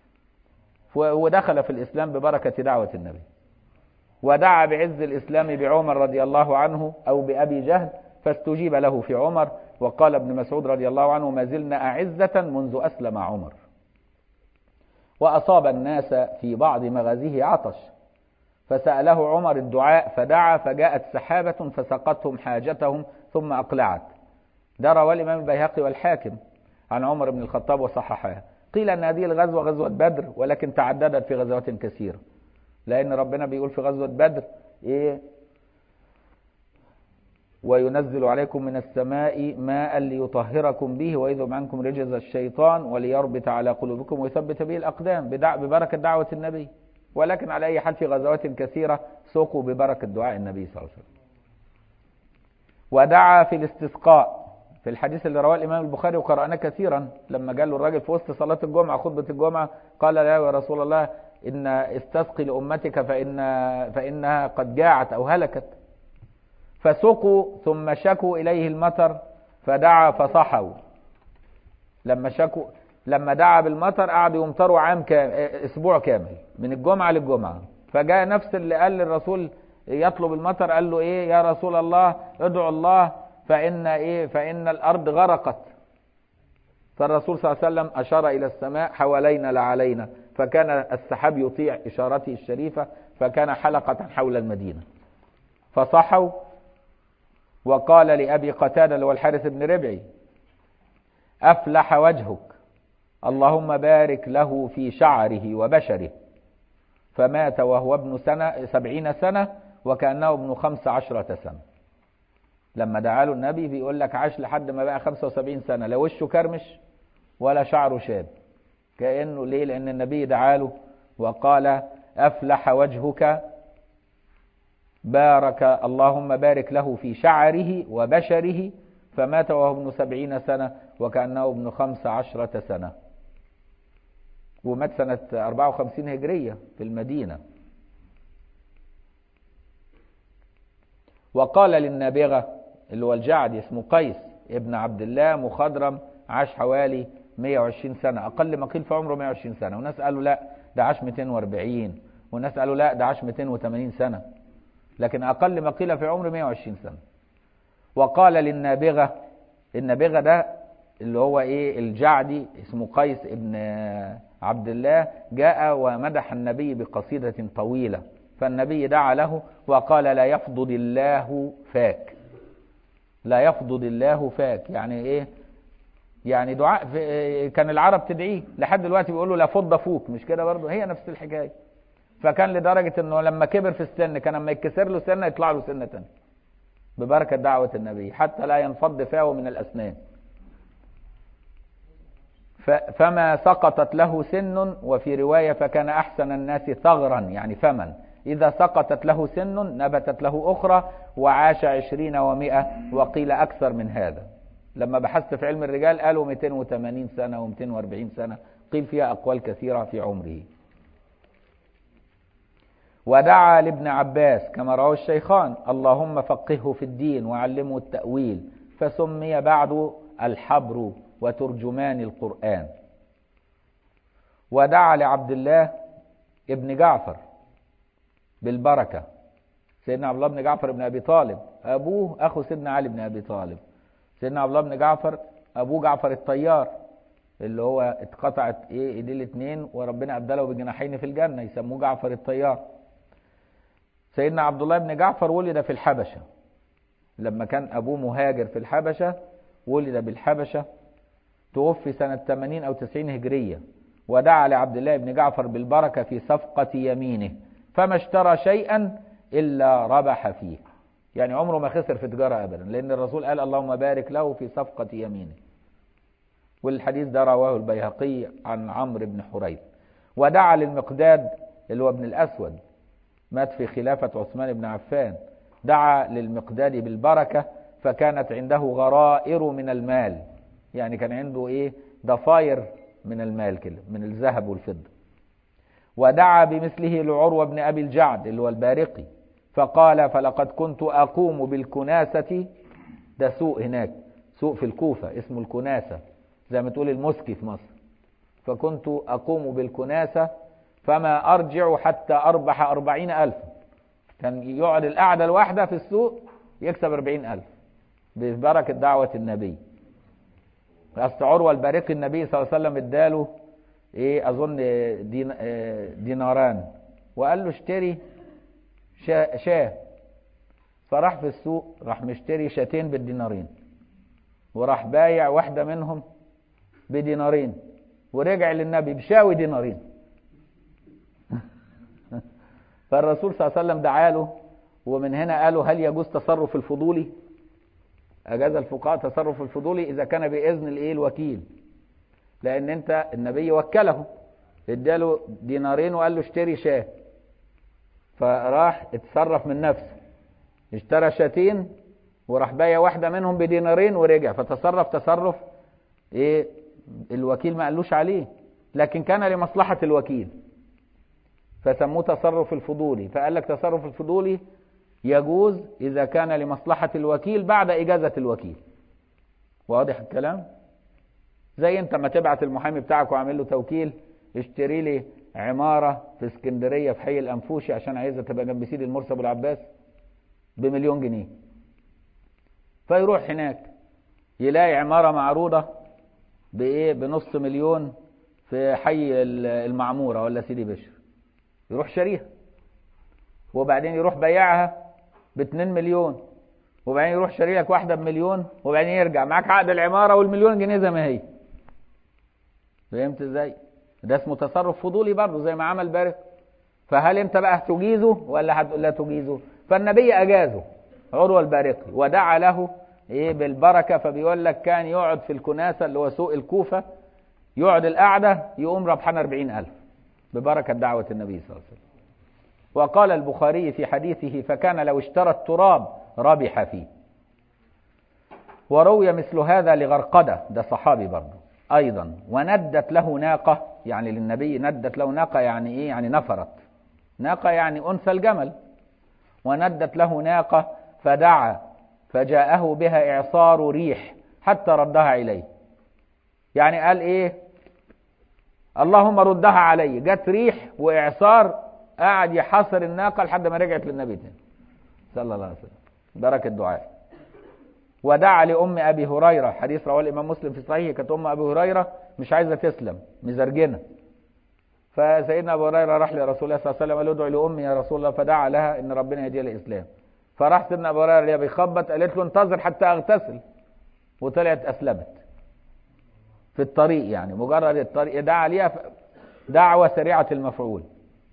ودخل في الإسلام ببركة دعوة النبي ودعا بعز الإسلام بعمر رضي الله عنه أو بأبي جهل فاستجيب له في عمر وقال ابن مسعود رضي الله عنه ما زلنا أعزة منذ أسلم عمر وأصاب الناس في بعض مغازيه عطش فسأله عمر الدعاء فدعا فجاءت سحابة فسقتهم حاجتهم ثم أقلعت ده رواه الإمام البيهقي والحاكم عن عمر بن الخطاب وصححها قيل أن هذه الغزوة غزوة بدر ولكن تعددت في غزوات كثيرة لأن ربنا بيقول في غزوة بدر إيه وينزل عليكم من السماء ماء ليطهركم به ويذهب عنكم رجز الشيطان وليربط على قلوبكم ويثبت به الأقدام ببركة دعوة النبي ولكن على أي حال في غزوات كثيرة سوقوا ببركة دعاء النبي صلى الله عليه وسلم ودعا في الاستسقاء في الحديث اللي رواه الإمام البخاري وقرأناه كثيرا لما قال له الراجل في وسط صلاة الجمعة خطبة الجمعة قال لا يا رسول الله إن استسقي لأمتك فإن فإنها قد جاعت أو هلكت فسقوا ثم شكوا إليه المطر فدعا فصحوا لما شكوا لما دعا بالمطر قعدوا يمطروا عام كامل اسبوع كامل من الجمعه للجمعه فجاء نفس اللي قال للرسول يطلب المطر قال له ايه يا رسول الله ادعو الله فان ايه فان الارض غرقت فالرسول صلى الله عليه وسلم اشار الى السماء حوالينا لا علينا فكان السحاب يطيع اشارته الشريفه فكان حلقه حول المدينه فصحوا وقال لابي قتاده اللي هو الحارث بن ربعي افلح وجهك اللهم بارك له في شعره وبشره فمات وهو ابن سنة سبعين سنة وكأنه ابن خمس عشرة سنة لما دعا له النبي بيقول لك عاش لحد ما بقى خمسة وسبعين سنة لا وشه كرمش ولا شعره شاب كأنه ليه لأن النبي دعا له وقال أفلح وجهك بارك اللهم بارك له في شعره وبشره فمات وهو ابن سبعين سنة وكأنه ابن خمس عشرة سنة ومات سنة 54 هجرية في المدينة وقال للنابغة اللي هو الجعد اسمه قيس ابن عبد الله مخضرم عاش حوالي 120 سنة أقل ما قيل في عمره 120 سنة وناس قالوا لا ده عاش 240 وناس قالوا لا ده عاش 280 سنة لكن أقل ما قيل في عمره 120 سنة وقال للنابغة النابغة ده اللي هو ايه الجعدي اسمه قيس ابن عبد الله جاء ومدح النبي بقصيدة طويلة فالنبي دعا له وقال لا يفضل الله فاك لا يفضل الله فاك يعني ايه يعني دعاء في كان العرب تدعيه لحد دلوقتي بيقولوا لا فض فوك مش كده برضه هي نفس الحكايه فكان لدرجه انه لما كبر في السن كان لما يتكسر له سنه يطلع له سنه ثانيه ببركه دعوه النبي حتى لا ينفض فاه من الاسنان فما سقطت له سن وفي رواية فكان أحسن الناس ثغرا يعني فمن إذا سقطت له سن نبتت له أخرى وعاش عشرين ومائة وقيل أكثر من هذا لما بحثت في علم الرجال قالوا 280 سنة و240 سنة قيل فيها أقوال كثيرة في عمره ودعا لابن عباس كما رواه الشيخان اللهم فقهه في الدين وعلمه التأويل فسمي بعد الحبر وترجمان القرآن ودعا لعبد الله ابن جعفر بالبركة سيدنا عبد الله بن جعفر بن أبي طالب أبوه أخو سيدنا علي بن أبي طالب سيدنا عبد الله بن جعفر أبوه جعفر الطيار اللي هو اتقطعت ايه ايديه الاثنين وربنا ابدله بجناحين في الجنه يسموه جعفر الطيار سيدنا عبد الله بن جعفر ولد في الحبشه لما كان ابوه مهاجر في الحبشه ولد بالحبشه توفي سنة 80 أو 90 هجرية ودعا لعبد الله بن جعفر بالبركة في صفقة يمينه فما اشترى شيئا إلا ربح فيه يعني عمره ما خسر في تجارة أبدا لأن الرسول قال اللهم بارك له في صفقة يمينه والحديث ده رواه البيهقي عن عمرو بن حريث ودعا للمقداد اللي هو ابن الأسود مات في خلافة عثمان بن عفان دعا للمقداد بالبركة فكانت عنده غرائر من المال يعني كان عنده ايه ضفاير من المال كده من الذهب والفضة ودعا بمثله لعروة بن أبي الجعد اللي هو البارقي فقال فلقد كنت أقوم بالكناسة ده سوق هناك سوق في الكوفة اسمه الكناسة زي ما تقول المسكي في مصر فكنت أقوم بالكناسة فما أرجع حتى أربح أربعين ألف كان يقعد القعدة الواحدة في السوق يكسب أربعين ألف ببركة دعوة النبي اصل عروه البارقي النبي صلى الله عليه وسلم اداله ايه اظن دين ديناران وقال له اشتري شاة, شاة فراح في السوق راح مشتري شاتين بالدينارين وراح بايع واحدة منهم بدينارين ورجع للنبي بشاوي دينارين فالرسول صلى الله عليه وسلم دعا له ومن هنا قالوا هل يجوز تصرف الفضولي أجاز الفقهاء تصرف الفضولي إذا كان بإذن الإيه الوكيل لأن أنت النبي وكله اداله دينارين وقال له اشتري شاه فراح اتصرف من نفسه اشترى شاتين وراح بايع واحدة منهم بدينارين ورجع فتصرف تصرف ايه الوكيل ما قالوش عليه لكن كان لمصلحة الوكيل فسموه تصرف الفضولي فقال لك تصرف الفضولي يجوز إذا كان لمصلحة الوكيل بعد إجازة الوكيل واضح الكلام زي انت ما تبعت المحامي بتاعك وعامل له توكيل اشتري لي عمارة في اسكندرية في حي الأنفوشي عشان عايزها تبقى جنب سيدي المرسي أبو العباس بمليون جنيه فيروح هناك يلاقي عمارة معروضة بإيه بنص مليون في حي المعمورة ولا سيدي بشر يروح شاريها وبعدين يروح بيعها ب 2 مليون وبعدين يروح شاري لك واحده بمليون وبعدين يرجع معاك عقد العماره والمليون جنيه زي ما هي فهمت ازاي ده اسمه تصرف فضولي برضه زي ما عمل بارك فهل انت بقى تجيزه ولا لا تجيزه فالنبي اجازه عروه البارقي ودعا له ايه بالبركه فبيقول لك كان يقعد في الكناسه اللي هو سوق الكوفه يقعد القعده يقوم ربحان 40000 ببركه دعوه النبي صلى الله عليه وسلم وقال البخاري في حديثه فكان لو اشترى التراب ربح فيه وروي مثل هذا لغرقدة ده صحابي برضه أيضا وندت له ناقة يعني للنبي ندت له ناقة يعني إيه يعني نفرت ناقة يعني أنثى الجمل وندت له ناقة فدعا فجاءه بها إعصار ريح حتى ردها إليه يعني قال إيه اللهم ردها علي جت ريح وإعصار قعد يحاصر الناقة لحد ما رجعت للنبي تاني صلى الله عليه وسلم بركة دعاء ودعا لأم أبي هريرة حديث رواه الإمام مسلم في صحيحه كانت أم أبي هريرة مش عايزة تسلم مزرجنة فسيدنا أبو هريرة راح لرسول الله صلى الله عليه وسلم قال له ادعي لأمي يا رسول الله فدعا لها إن ربنا يهديها للإسلام فراح سيدنا أبو هريرة اللي بيخبط قالت له انتظر حتى أغتسل وطلعت أسلمت في الطريق يعني مجرد الطريق دعا ليها دعوة سريعة المفعول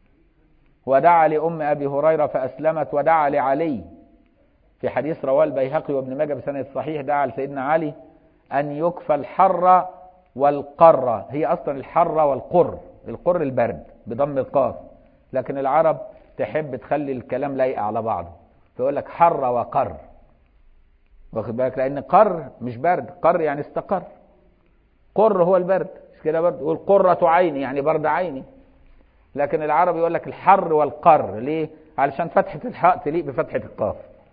ودعا لأم أبي هريرة فأسلمت ودعا لعلي في حديث رواه البيهقي وابن ماجه بسند صحيح دعا لسيدنا علي أن يكفى الحر والقر هي أصلا الحر والقر القر البرد بضم القاف لكن العرب تحب تخلي الكلام لايق على بعضه فيقول لك حر وقر واخد بالك لأن قر مش برد قر يعني استقر قر هو البرد مش كده برد يقول قرة عيني يعني برد عيني لكن العرب يقول لك الحر والقر ليه علشان فتحة الحاء تليق بفتحة القاف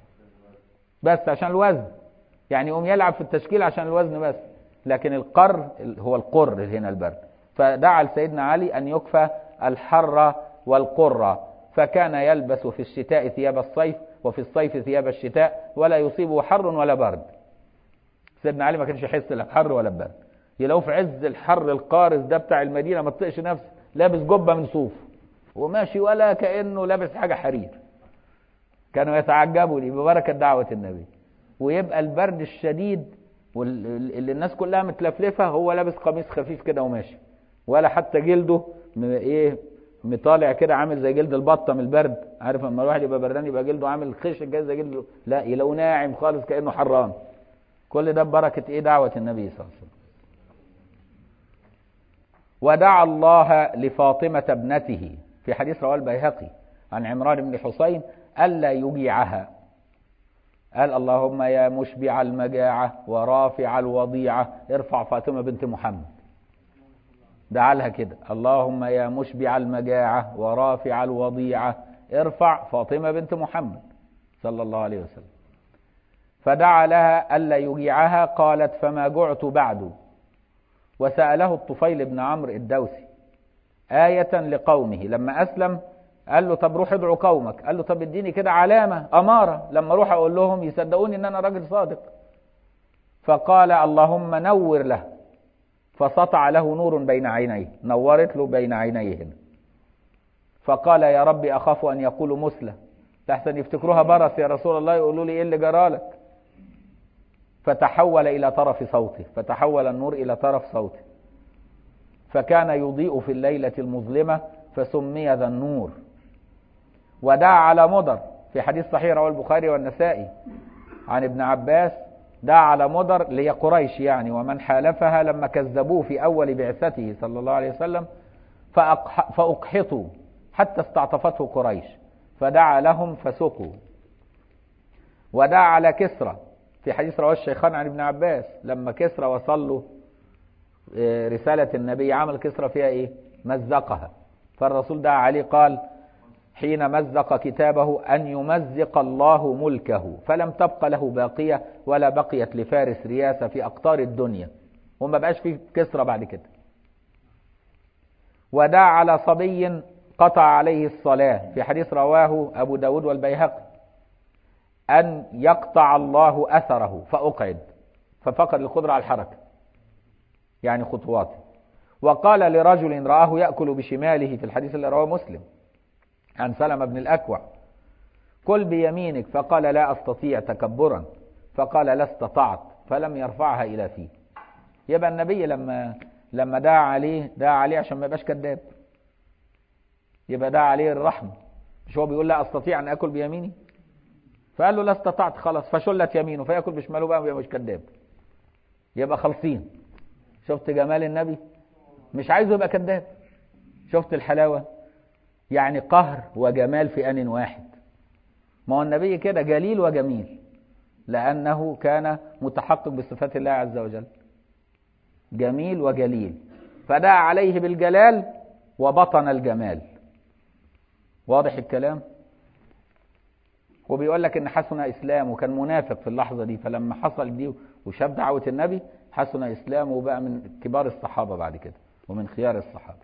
بس عشان الوزن يعني يقوم يلعب في التشكيل عشان الوزن بس لكن القر هو القر هنا البرد فدعا لسيدنا علي أن يكفى الحر والقرة فكان يلبس في الشتاء ثياب الصيف وفي الصيف ثياب الشتاء ولا يصيبه حر ولا برد سيدنا علي ما كانش يحس لا بحر ولا ببرد يلاقوه في عز الحر القارس ده بتاع المدينة ما تطقش نفسه لابس جبة من صوف وماشي ولا كأنه لابس حاجة حرير كانوا يتعجبوا لي ببركة دعوة النبي ويبقى البرد الشديد واللي الناس كلها متلفلفة هو لابس قميص خفيف كده وماشي ولا حتى جلده ايه مطالع كده عامل زي جلد البطه من البرد عارف لما الواحد يبقى بردان يبقى جلده عامل خشن كده زي جلده لا يلاقوه ناعم خالص كانه حران كل ده ببركه ايه دعوه النبي صلى الله عليه وسلم ودعا الله لفاطمه ابنته في حديث رواه البيهقي عن عمران بن حسين الا يجيعها قال اللهم يا مشبع المجاعه ورافع الوضيعه ارفع فاطمه بنت محمد دعا لها كده اللهم يا مشبع المجاعة ورافع الوضيعة ارفع فاطمة بنت محمد صلى الله عليه وسلم فدعا لها ألا يجيعها قالت فما جعت بعد وسأله الطفيل بن عمرو الدوسي آية لقومه لما أسلم قال له طب روح ادعو قومك قال له طب اديني كده علامة أمارة لما أروح أقول لهم يصدقوني إن أنا راجل صادق فقال اللهم نور له فسطع له نور بين عينيه نورت له بين عينيه هنا فقال يا رب أخاف أن يقولوا مثلى لحسن يفتكروها برص يا رسول الله يقولوا لي إيه اللي جرالك فتحول إلى طرف صوته فتحول النور إلى طرف صوته فكان يضيء في الليلة المظلمة فسمي ذا النور ودعا على مضر في حديث صحيح رواه البخاري والنسائي عن ابن عباس دعا على مضر اللي هي قريش يعني ومن حالفها لما كذبوه في أول بعثته صلى الله عليه وسلم فأقح فأقحطوا حتى استعطفته قريش فدعا لهم فسقوا ودعا على كسرى في حديث رواه الشيخان عن ابن عباس لما كسرى وصل له رسالة النبي عمل كسرى فيها ايه مزقها فالرسول دعا عليه قال حين مزق كتابه أن يمزق الله ملكه فلم تبق له باقية ولا بقيت لفارس رياسة في أقطار الدنيا وما بقاش فيه كسرى بعد كده ودعا على صبي قطع عليه الصلاة في حديث رواه أبو داود والبيهقي أن يقطع الله أثره فأقعد ففقد القدرة على الحركة يعني خطواته وقال لرجل رآه يأكل بشماله في الحديث اللي رواه مسلم عن سلمة بن الأكوع كل بيمينك فقال لا أستطيع تكبرا فقال لا استطعت فلم يرفعها إلى فيه يبقى النبي لما لما دعا عليه دعا عليه عشان ما يبقاش كذاب يبقى دعا عليه الرحمة مش هو بيقول لا أستطيع أن أكل بيميني فقال له لا استطعت خلاص فشلت يمينه فيأكل بشماله بقى مش كذاب يبقى خالصين شفت جمال النبي مش عايزه يبقى كذاب شفت الحلاوة يعني قهر وجمال في آن واحد ما هو النبي كده جليل وجميل لأنه كان متحقق بصفات الله عز وجل جميل وجليل فدعا عليه بالجلال وبطن الجمال واضح الكلام وبيقول لك ان حسن اسلامه وكان منافق في اللحظه دي فلما حصل دي وشاف دعوه النبي حسن اسلامه وبقى من كبار الصحابه بعد كده ومن خيار الصحابه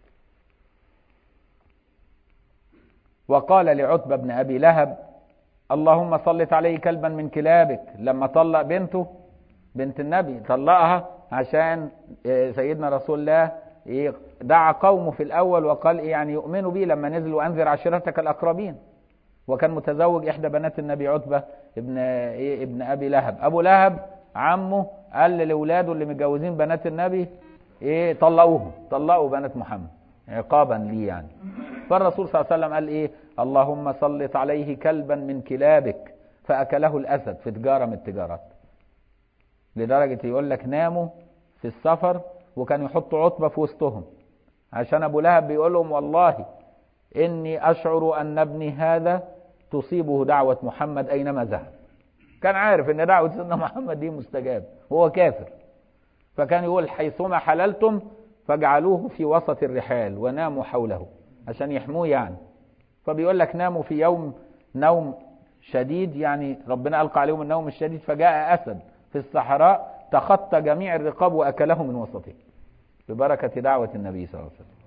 وقال لعتبه بن ابي لهب اللهم صلت عليه كلبا من كلابك لما طلق بنته بنت النبي طلقها عشان سيدنا رسول الله دعا قومه في الاول وقال يعني يؤمنوا بي لما نزل وانذر عشيرتك الاقربين وكان متزوج احدى بنات النبي عتبه ابن ايه ابن ابي لهب ابو لهب عمه قال لاولاده اللي متجوزين بنات النبي ايه طلقوهم طلقوا بنات محمد عقابا ليه يعني فالرسول صلى الله عليه وسلم قال ايه اللهم سلط عليه كلبا من كلابك فاكله الاسد في تجاره من التجارات لدرجه يقول لك ناموا في السفر وكانوا يحطوا عتبه في وسطهم عشان ابو لهب بيقول لهم والله إني أشعر أن ابني هذا تصيبه دعوة محمد أينما ذهب كان عارف أن دعوة سيدنا محمد دي مستجاب هو كافر فكان يقول حيثما حللتم فاجعلوه في وسط الرحال وناموا حوله عشان يحموه يعني فبيقول لك ناموا في يوم نوم شديد يعني ربنا ألقى عليهم النوم الشديد فجاء أسد في الصحراء تخطى جميع الرقاب وأكله من وسطه ببركة دعوة النبي صلى الله عليه وسلم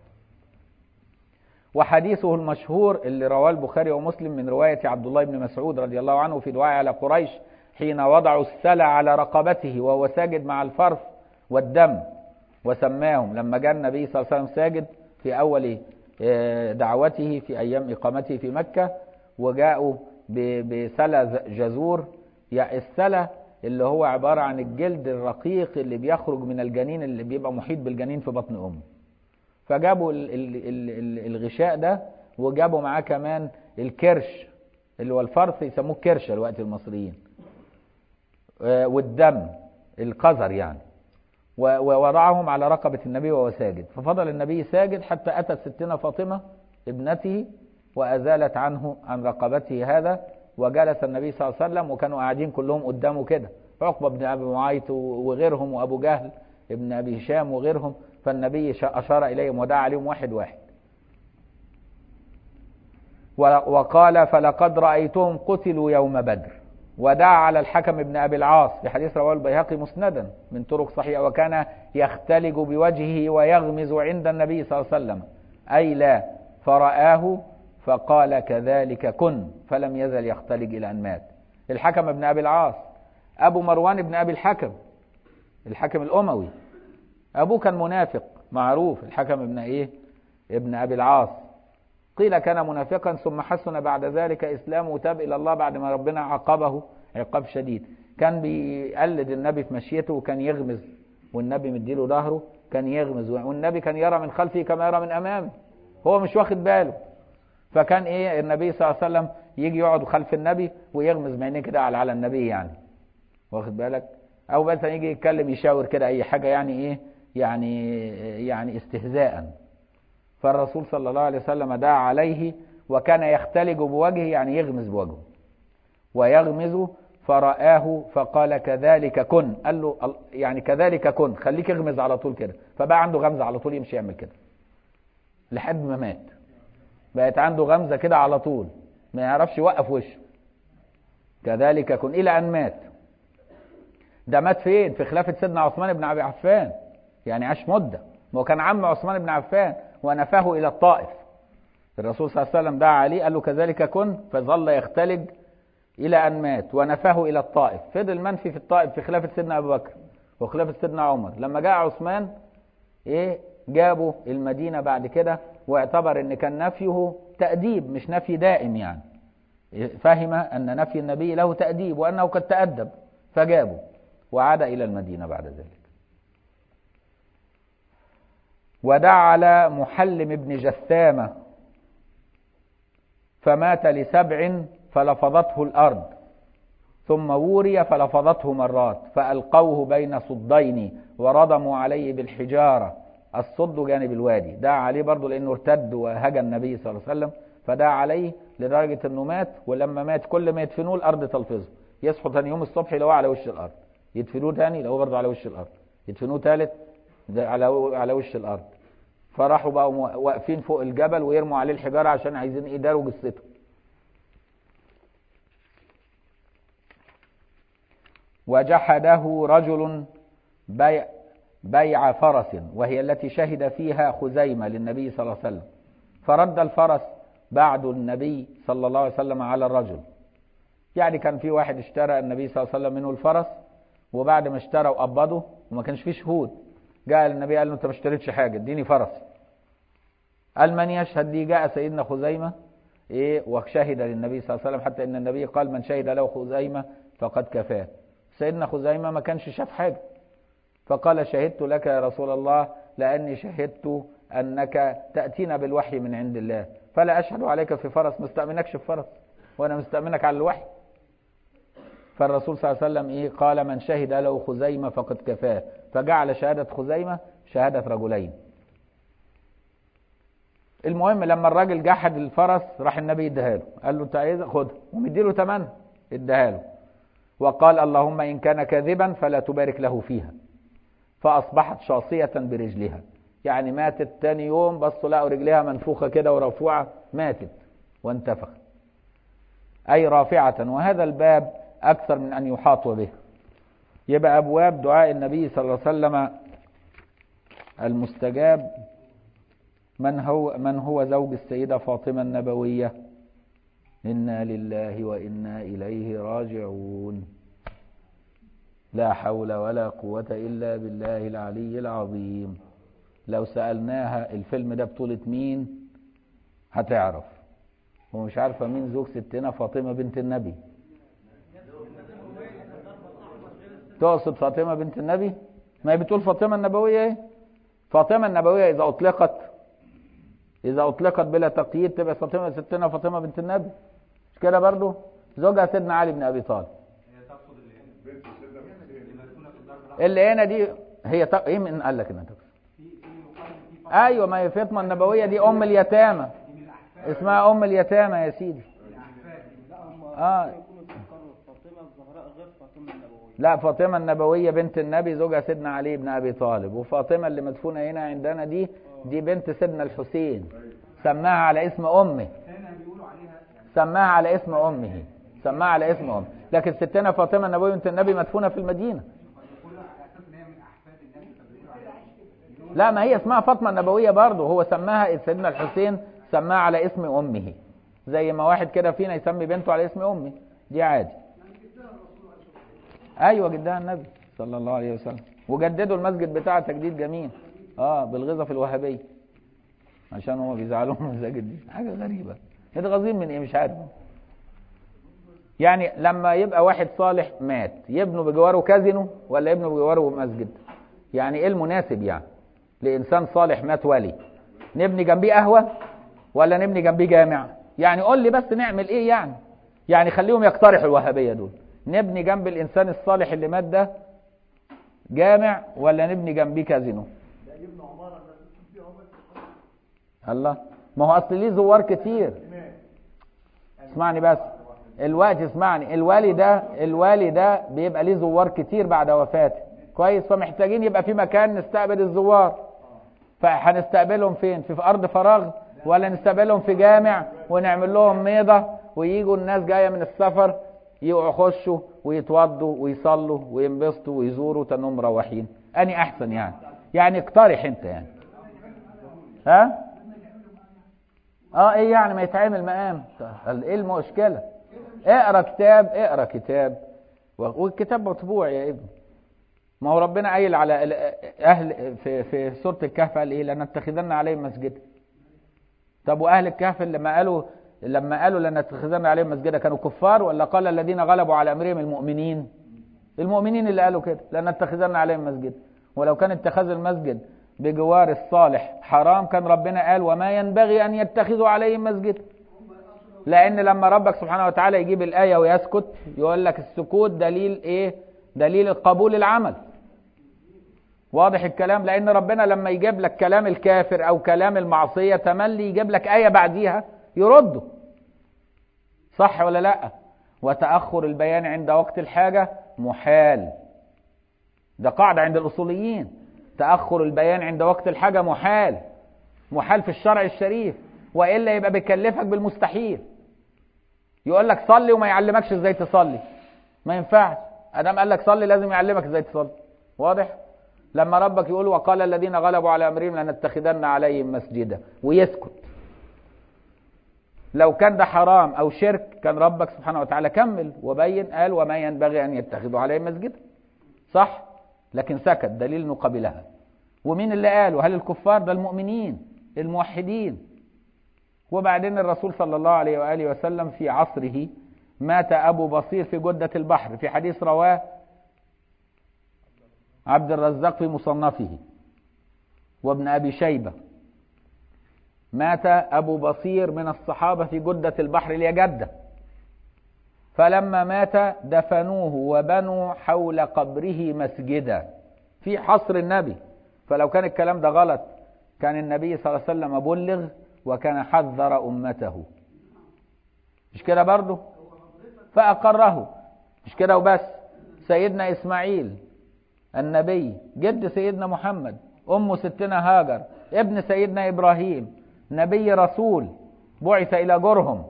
وحديثه المشهور اللي رواه البخاري ومسلم من رواية عبد الله بن مسعود رضي الله عنه في دعاء على قريش حين وضعوا السلع على رقبته وهو ساجد مع الفرث والدم وسماهم لما جاء النبي صلى الله عليه وسلم ساجد في أول دعوته في أيام إقامته في مكة وجاءوا بسلة جزور يعني السلة اللي هو عبارة عن الجلد الرقيق اللي بيخرج من الجنين اللي بيبقى محيط بالجنين في بطن أمه فجابوا ال ال ال الغشاء ده وجابوا معاه كمان الكرش اللي هو الفرث يسموه كرشة الوقت المصريين والدم القذر يعني ووضعهم على رقبة النبي وهو ساجد ففضل النبي ساجد حتى أتت ستنا فاطمة ابنته وأزالت عنه عن رقبته هذا وجلس النبي صلى الله عليه وسلم وكانوا قاعدين كلهم قدامه كده عقبة بن أبي معيط وغيرهم وأبو جهل ابن أبي هشام وغيرهم فالنبي أشار إليهم ودعا عليهم واحد واحد وقال فلقد رأيتهم قتلوا يوم بدر ودعا على الحكم بن أبي العاص في حديث رواه البيهقي مسندا من طرق صحيحة وكان يختلج بوجهه ويغمز عند النبي صلى الله عليه وسلم أي لا فرآه فقال كذلك كن فلم يزل يختلج إلى أن مات الحكم بن أبي العاص أبو مروان بن أبي الحكم الحكم الأموي أبوه كان منافق معروف الحكم ابن إيه ابن أبي العاص قيل كان منافقا ثم حسن بعد ذلك إسلامه وتاب إلى الله بعد ما ربنا عاقبه عقاب شديد كان بيقلد النبي في مشيته وكان يغمز والنبي مديله ظهره كان يغمز والنبي كان يرى من خلفه كما يرى من أمامه هو مش واخد باله فكان ايه النبي صلى الله عليه وسلم يجي يقعد خلف النبي ويغمز بعينيه كده على على النبي يعني واخد بالك او مثلا يجي يتكلم يشاور كده اي حاجه يعني ايه يعني يعني استهزاء فالرسول صلى الله عليه وسلم دعا عليه وكان يختلج بوجهه يعني يغمز بوجهه ويغمز فرآه فقال كذلك كن قال له يعني كذلك كن خليك اغمز على طول كده فبقى عنده غمزة على طول يمشي يعمل كده لحد ما مات بقت عنده غمزة كده على طول ما يعرفش يوقف وشه كذلك كن إلى أن مات ده مات فين في خلافة سيدنا عثمان بن أبي عفان يعني عاش مدة ما هو كان عم عثمان بن عفان ونفاه إلى الطائف الرسول صلى الله عليه وسلم دعا عليه قال له كذلك كن فظل يختلج إلى أن مات ونفاه إلى الطائف فضل منفي في الطائف في خلافة سيدنا أبو بكر وخلافة سيدنا عمر لما جاء عثمان إيه جابوا المدينة بعد كده واعتبر ان كان نفيه تأديب مش نفي دائم يعني فهم ان نفي النبي له تأديب وانه قد تأدب فجابه وعاد الى المدينة بعد ذلك ودعا على محلم بن جثامة فمات لسبع فلفظته الأرض ثم وري فلفظته مرات فألقوه بين صدين ورضموا عليه بالحجارة الصد جانب الوادي دعا عليه برضه لأنه ارتد وهجى النبي صلى الله عليه وسلم فدعا عليه لدرجة أنه مات ولما مات كل ما يدفنوه الأرض تلفظه يصحوا ثاني يوم الصبح يلاقوه على وش الأرض يدفنوه ثاني يلاقوه برضه على وش الأرض يدفنوه ثالث على على وش الأرض فراحوا بقوا واقفين فوق الجبل ويرموا عليه الحجارة عشان عايزين يداروا جثته وجحده رجل بيع بيع فرس وهي التي شهد فيها خزيمة للنبي صلى الله عليه وسلم فرد الفرس بعد النبي صلى الله عليه وسلم على الرجل يعني كان في واحد اشترى النبي صلى الله عليه وسلم منه الفرس وبعد ما اشترى وقبضه وما كانش فيه شهود جاء النبي قال له انت ما اشتريتش حاجه اديني فرس قال من يشهد لي جاء سيدنا خزيمه ايه وشهد للنبي صلى الله عليه وسلم حتى ان النبي قال من شهد له خزيمه فقد كفاه سيدنا خزيمه ما كانش شاف حاجه فقال شهدت لك يا رسول الله لاني شهدت انك تاتينا بالوحي من عند الله فلا اشهد عليك في فرس مستامنكش في فرس وانا مستامنك على الوحي فالرسول صلى الله عليه وسلم ايه قال من شهد له خزيمه فقد كفاه فجعل شهاده خزيمه شهاده رجلين المهم لما الراجل جحد الفرس راح النبي اداها له قال له انت عايز خدها ومديله ثمنها اداها له وقال اللهم ان كان كاذبا فلا تبارك له فيها فاصبحت شاصيه برجلها يعني ماتت تاني يوم بصوا لقوا رجليها منفوخه كده ورفوعه ماتت وانتفخت اي رافعه وهذا الباب اكثر من ان يحاط به يبقى ابواب دعاء النبي صلى الله عليه وسلم المستجاب من هو من هو زوج السيده فاطمه النبويه انا لله وانا اليه راجعون لا حول ولا قوه الا بالله العلي العظيم لو سالناها الفيلم ده بطوله مين هتعرف ومش عارفه مين زوج ستنا فاطمه بنت النبي تقصد فاطمة بنت النبي ما هي بتقول فاطمة النبوية ايه فاطمة النبوية إذا أطلقت إذا أطلقت بلا تقييد تبقى فاطمة ستنا فاطمة بنت النبي مش كده برضه زوجها سيدنا علي بن أبي طالب اللي هنا دي هي تق... ايه من قال لك انها تقصد ايوه ما هي فاطمه النبويه دي ام اليتامى اسمها ام اليتامى يا سيدي اه لا فاطمة النبوية بنت النبي زوجها سيدنا علي بن أبي طالب وفاطمة اللي مدفونة هنا عندنا دي دي بنت سيدنا الحسين سماها على اسم أمه سماها على اسم أمه سماها على اسم أمه لكن ستنا فاطمة النبوية بنت النبي مدفونة في المدينة لا ما هي اسمها فاطمة النبوية برضه هو سماها سيدنا الحسين سماها على اسم أمه زي ما واحد كده فينا يسمي بنته على اسم أمه دي عادي ايوه جدها النبي صلى الله عليه وسلم وجددوا المسجد بتاعه تجديد جميل اه بالغيظه في الوهابيه عشان هم بيزعلوا من المساجد دي حاجه غريبه متغاظين من ايه مش عارف يعني لما يبقى واحد صالح مات يبنوا بجواره كازينو ولا يبنوا بجواره مسجد يعني ايه المناسب يعني لانسان صالح مات ولي نبني جنبيه قهوه ولا نبني جنبيه جامع يعني قول لي بس نعمل ايه يعني يعني خليهم يقترحوا الوهابيه دول نبني جنب الانسان الصالح اللي مات ده جامع ولا نبني جنبيه كازينو الله ما هو اصل ليه زوار كتير اسمعني بس الوقت اسمعني الوالي ده الوالي ده بيبقى ليه زوار كتير بعد وفاته كويس فمحتاجين يبقى في مكان نستقبل الزوار فهنستقبلهم فين في, في ارض فراغ ولا نستقبلهم في جامع ونعمل لهم ميضة ويجوا الناس جاية من السفر يخشوا ويتوضوا ويصلوا وينبسطوا ويزوروا تنهم مروحين اني احسن يعني يعني اقترح انت يعني ها اه ايه يعني ما يتعمل مقام ايه المشكله اقرا كتاب اقرا كتاب والكتاب مطبوع يا ابني ما هو ربنا قايل على اهل في في سوره الكهف قال ايه لنتخذن عليهم مسجدا طب واهل الكهف لما قالوا لما قالوا لنتخذن عليهم مسجدا كانوا كفار ولا قال الذين غلبوا على امرهم المؤمنين المؤمنين اللي قالوا كده لنتخذن عليهم مسجدا ولو كان اتخاذ المسجد بجوار الصالح حرام كان ربنا قال وما ينبغي ان يتخذوا عليهم مسجدا لان لما ربك سبحانه وتعالى يجيب الايه ويسكت يقول لك السكوت دليل ايه دليل قبول العمل واضح الكلام لان ربنا لما يجيب لك كلام الكافر او كلام المعصيه تملي يجيب لك ايه بعديها يرده صح ولا لا وتاخر البيان عند وقت الحاجه محال ده قاعده عند الاصوليين تاخر البيان عند وقت الحاجه محال محال في الشرع الشريف والا يبقى بيكلفك بالمستحيل يقول لك صلي وما يعلمكش ازاي تصلي ما ينفعش ادام قال لك صلي لازم يعلمك ازاي تصلي واضح لما ربك يقول وقال الذين غلبوا على امرهم لنتخذن عليهم مسجدا ويسكت لو كان ده حرام او شرك كان ربك سبحانه وتعالى كمل وبين قال وما ينبغي ان يتخذوا عليهم مسجدا صح لكن سكت دليل انه قبلها ومين اللي قال وهل الكفار ده المؤمنين الموحدين وبعدين الرسول صلى الله عليه واله وسلم في عصره مات ابو بصير في جده البحر في حديث رواه عبد الرزاق في مصنفه وابن ابي شيبه مات ابو بصير من الصحابه في جده البحر اللي جده فلما مات دفنوه وبنوا حول قبره مسجدا في حصر النبي فلو كان الكلام ده غلط كان النبي صلى الله عليه وسلم بلغ وكان حذر امته مش كده برضه فاقره مش كده وبس سيدنا اسماعيل النبي جد سيدنا محمد ام ستنا هاجر ابن سيدنا ابراهيم نبي رسول بعث الى جرهم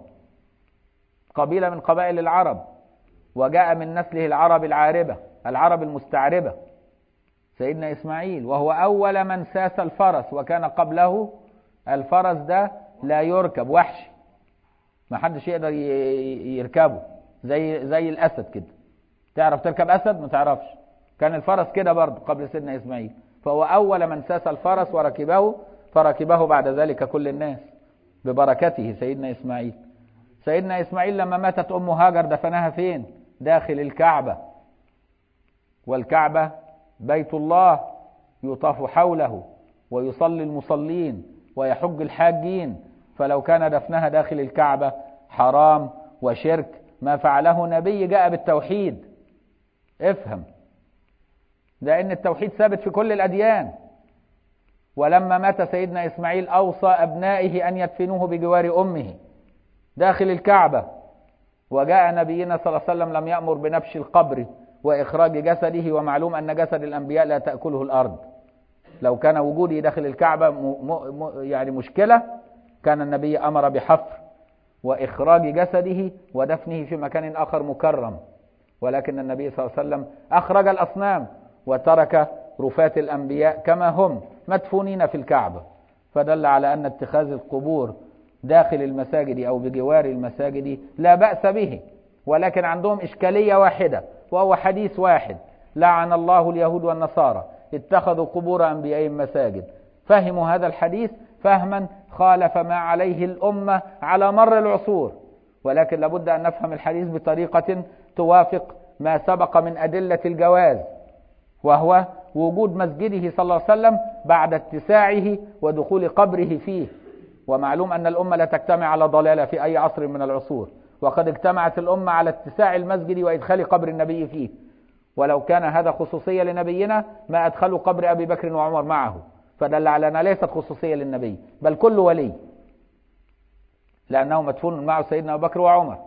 قبيله من قبائل العرب وجاء من نسله العرب العاربه العرب المستعربه سيدنا اسماعيل وهو اول من ساس الفرس وكان قبله الفرس ده لا يركب وحشي ما حدش يقدر يركبه زي زي الاسد كده تعرف تركب اسد ما تعرفش كان الفرس كده برضه قبل سيدنا اسماعيل فهو اول من ساس الفرس وركبه فركبه بعد ذلك كل الناس ببركته سيدنا اسماعيل سيدنا اسماعيل لما ماتت ام هاجر دفنها فين داخل الكعبه والكعبه بيت الله يطاف حوله ويصلي المصلين ويحج الحاجين فلو كان دفنها داخل الكعبه حرام وشرك ما فعله نبي جاء بالتوحيد افهم لان التوحيد ثابت في كل الاديان ولما مات سيدنا اسماعيل اوصى ابنائه ان يدفنوه بجوار امه داخل الكعبه وجاء نبينا صلى الله عليه وسلم لم يامر بنبش القبر واخراج جسده ومعلوم ان جسد الانبياء لا تاكله الارض لو كان وجودي داخل الكعبه م م يعني مشكله كان النبي امر بحفر واخراج جسده ودفنه في مكان اخر مكرم ولكن النبي صلى الله عليه وسلم اخرج الاصنام وترك رفات الانبياء كما هم مدفونين في الكعبه فدل على ان اتخاذ القبور داخل المساجد او بجوار المساجد لا باس به ولكن عندهم اشكاليه واحده وهو حديث واحد لعن الله اليهود والنصارى اتخذوا قبور انبيائهم مساجد فهموا هذا الحديث فهما خالف ما عليه الامه على مر العصور ولكن لابد ان نفهم الحديث بطريقه توافق ما سبق من ادله الجواز وهو وجود مسجده صلى الله عليه وسلم بعد اتساعه ودخول قبره فيه ومعلوم ان الامه لا تجتمع على ضلاله في اي عصر من العصور وقد اجتمعت الامه على اتساع المسجد وادخال قبر النبي فيه ولو كان هذا خصوصيه لنبينا ما ادخلوا قبر ابي بكر وعمر معه فدل على انها ليست خصوصيه للنبي بل كل ولي لانه مدفون معه سيدنا ابو بكر وعمر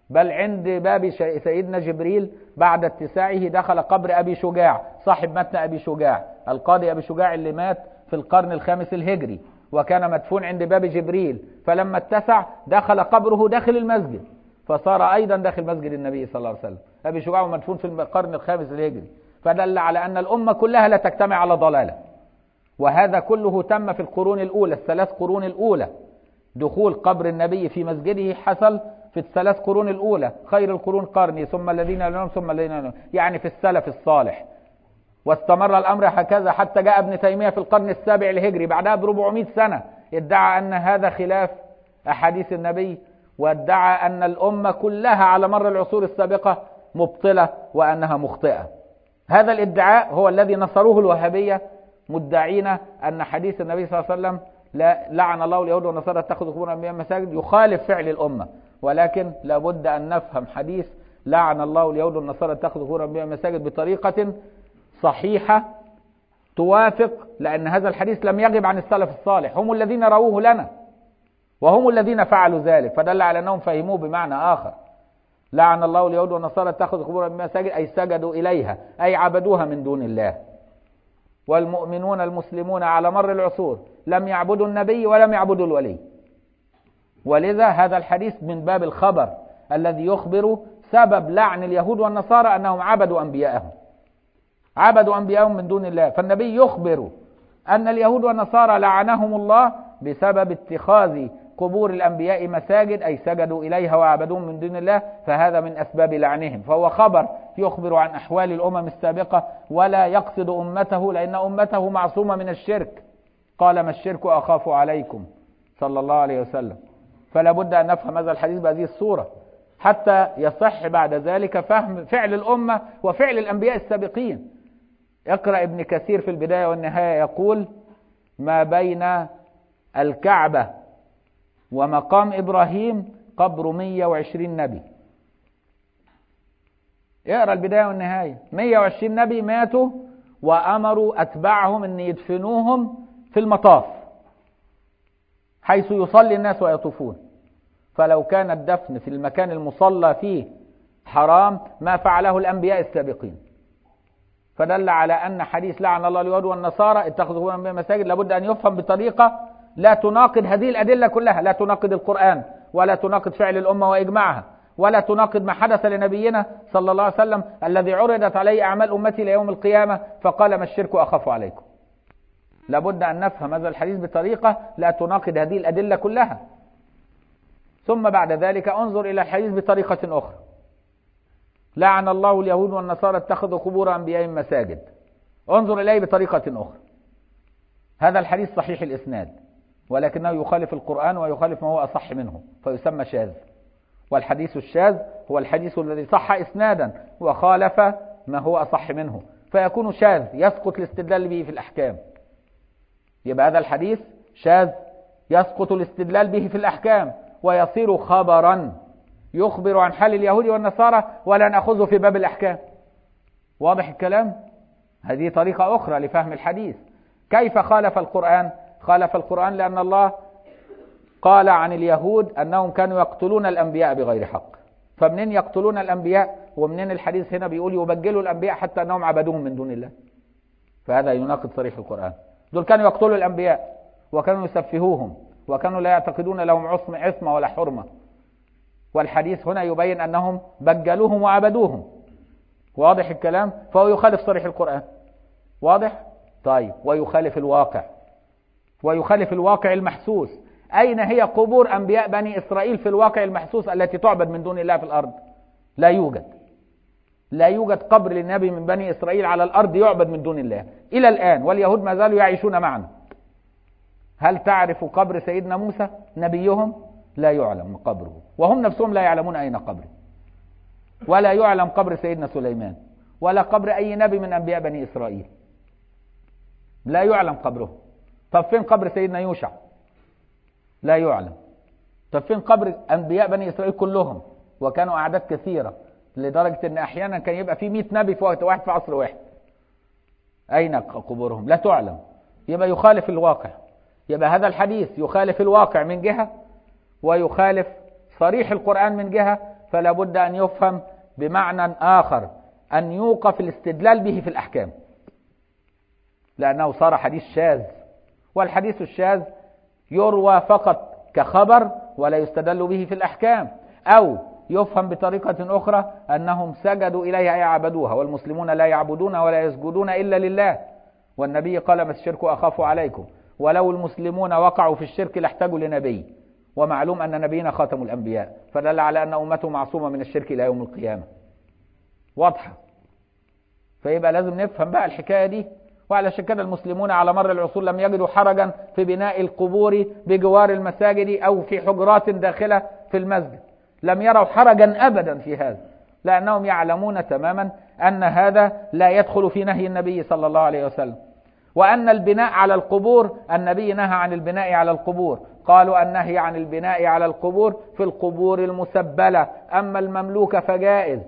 بل عند باب سيدنا جبريل بعد اتساعه دخل قبر أبي شجاع صاحب متن أبي شجاع القاضي أبي شجاع اللي مات في القرن الخامس الهجري وكان مدفون عند باب جبريل فلما اتسع دخل قبره داخل المسجد فصار أيضا داخل مسجد النبي صلى الله عليه وسلم أبي شجاع مدفون في القرن الخامس الهجري فدل على أن الأمة كلها لا تجتمع على ضلالة وهذا كله تم في القرون الأولى الثلاث قرون الأولى دخول قبر النبي في مسجده حصل في الثلاث قرون الأولى خير القرون قرني ثم الذين يلونهم ثم الذين يلونهم يعني في السلف الصالح واستمر الأمر هكذا حتى جاء ابن تيمية في القرن السابع الهجري بعدها ب 400 سنة ادعى أن هذا خلاف أحاديث النبي وادعى أن الأمة كلها على مر العصور السابقة مبطلة وأنها مخطئة هذا الادعاء هو الذي نصروه الوهابية مدعين أن حديث النبي صلى الله عليه وسلم لا لعن الله اليهود والنصارى اتخذوا قبور الانبياء مساجد يخالف فعل الامه ولكن لابد ان نفهم حديث لعن الله اليهود والنصارى اتخذوا قبور الانبياء مساجد بطريقه صحيحه توافق لان هذا الحديث لم يغب عن السلف الصالح هم الذين رووه لنا وهم الذين فعلوا ذلك فدل على انهم فهموه بمعنى اخر لعن الله اليهود والنصارى اتخذوا قبور الانبياء مساجد اي سجدوا اليها اي عبدوها من دون الله والمؤمنون المسلمون على مر العصور لم يعبدوا النبي ولم يعبدوا الولي ولذا هذا الحديث من باب الخبر الذي يخبر سبب لعن اليهود والنصارى انهم عبدوا انبياءهم عبدوا انبياءهم من دون الله فالنبي يخبر ان اليهود والنصارى لعنهم الله بسبب اتخاذ قبور الانبياء مساجد اي سجدوا اليها وعبدوهم من دون الله فهذا من اسباب لعنهم فهو خبر يخبر عن احوال الامم السابقه ولا يقصد امته لان امته معصومه من الشرك قال ما الشرك اخاف عليكم صلى الله عليه وسلم فلا بد ان نفهم هذا الحديث بهذه الصوره حتى يصح بعد ذلك فهم فعل الامه وفعل الانبياء السابقين اقرا ابن كثير في البدايه والنهايه يقول ما بين الكعبه ومقام ابراهيم قبر 120 نبي اقرا البدايه والنهايه 120 نبي ماتوا وامروا اتباعهم ان يدفنوهم في المطاف حيث يصلي الناس ويطوفون فلو كان الدفن في المكان المصلى فيه حرام ما فعله الانبياء السابقين فدل على ان حديث لعن الله اليهود والنصارى اتخذوا من مساجد لابد ان يفهم بطريقه لا تناقض هذه الادله كلها لا تناقض القران ولا تناقض فعل الامه واجماعها ولا تناقض ما حدث لنبينا صلى الله عليه وسلم الذي عرضت عليه اعمال امتي ليوم القيامه فقال ما الشرك اخاف عليكم لابد ان نفهم هذا الحديث بطريقه لا تناقض هذه الادله كلها ثم بعد ذلك انظر الى الحديث بطريقه اخرى لعن الله اليهود والنصارى اتخذوا قبور انبيائهم مساجد انظر اليه بطريقه اخرى هذا الحديث صحيح الاسناد ولكنه يخالف القران ويخالف ما هو اصح منه فيسمى شاذ والحديث الشاذ هو الحديث الذي صح اسنادا وخالف ما هو اصح منه فيكون شاذ يسقط الاستدلال به في الاحكام يبقى هذا الحديث شاذ يسقط الاستدلال به في الاحكام ويصير خبرا يخبر عن حال اليهود والنصارى ولا ناخذه في باب الاحكام واضح الكلام هذه طريقه اخرى لفهم الحديث كيف خالف القران خالف القران لان الله قال عن اليهود انهم كانوا يقتلون الانبياء بغير حق فمنين يقتلون الانبياء ومنين الحديث هنا بيقول يبجلوا الانبياء حتى انهم عبدوهم من دون الله فهذا يناقض صريح القران دول كانوا يقتلوا الانبياء وكانوا يسفهوهم وكانوا لا يعتقدون لهم عصم عصمه ولا حرمه والحديث هنا يبين انهم بجلوهم وعبدوهم واضح الكلام فهو يخالف صريح القران واضح طيب ويخالف الواقع ويخالف الواقع المحسوس أين هي قبور أنبياء بني إسرائيل في الواقع المحسوس التي تعبد من دون الله في الأرض لا يوجد لا يوجد قبر للنبي من بني إسرائيل على الأرض يعبد من دون الله إلى الآن واليهود ما زالوا يعيشون معنا هل تعرف قبر سيدنا موسى نبيهم لا يعلم قبره وهم نفسهم لا يعلمون أين قبره ولا يعلم قبر سيدنا سليمان ولا قبر أي نبي من أنبياء بني إسرائيل لا يعلم قبره طب فين قبر سيدنا يوشع لا يعلم طب فين قبر انبياء بني اسرائيل كلهم وكانوا اعداد كثيره لدرجه ان احيانا كان يبقى في 100 نبي في وقت واحد في عصر واحد اين قبورهم لا تعلم يبقى يخالف الواقع يبقى هذا الحديث يخالف الواقع من جهه ويخالف صريح القران من جهه فلا بد أن يفهم بمعنى آخر أن يوقف الاستدلال به في الأحكام لأنه صار حديث شاذ والحديث الشاذ يروى فقط كخبر ولا يستدل به في الأحكام أو يفهم بطريقة أخرى أنهم سجدوا إليها أي عبدوها والمسلمون لا يعبدون ولا يسجدون إلا لله والنبي قال ما الشرك أخاف عليكم ولو المسلمون وقعوا في الشرك لاحتاجوا لنبي ومعلوم أن نبينا خاتم الأنبياء فدل على أن أمته معصومة من الشرك إلى يوم القيامة واضحة فيبقى لازم نفهم بقى الحكاية دي وعلشان كده المسلمون على مر العصور لم يجدوا حرجا في بناء القبور بجوار المساجد أو في حجرات داخلة في المسجد لم يروا حرجا أبدا في هذا لأنهم يعلمون تماما أن هذا لا يدخل في نهي النبي صلى الله عليه وسلم وأن البناء على القبور النبي نهى عن البناء على القبور قالوا النهي عن البناء على القبور في القبور المسبلة أما المملوكة فجائز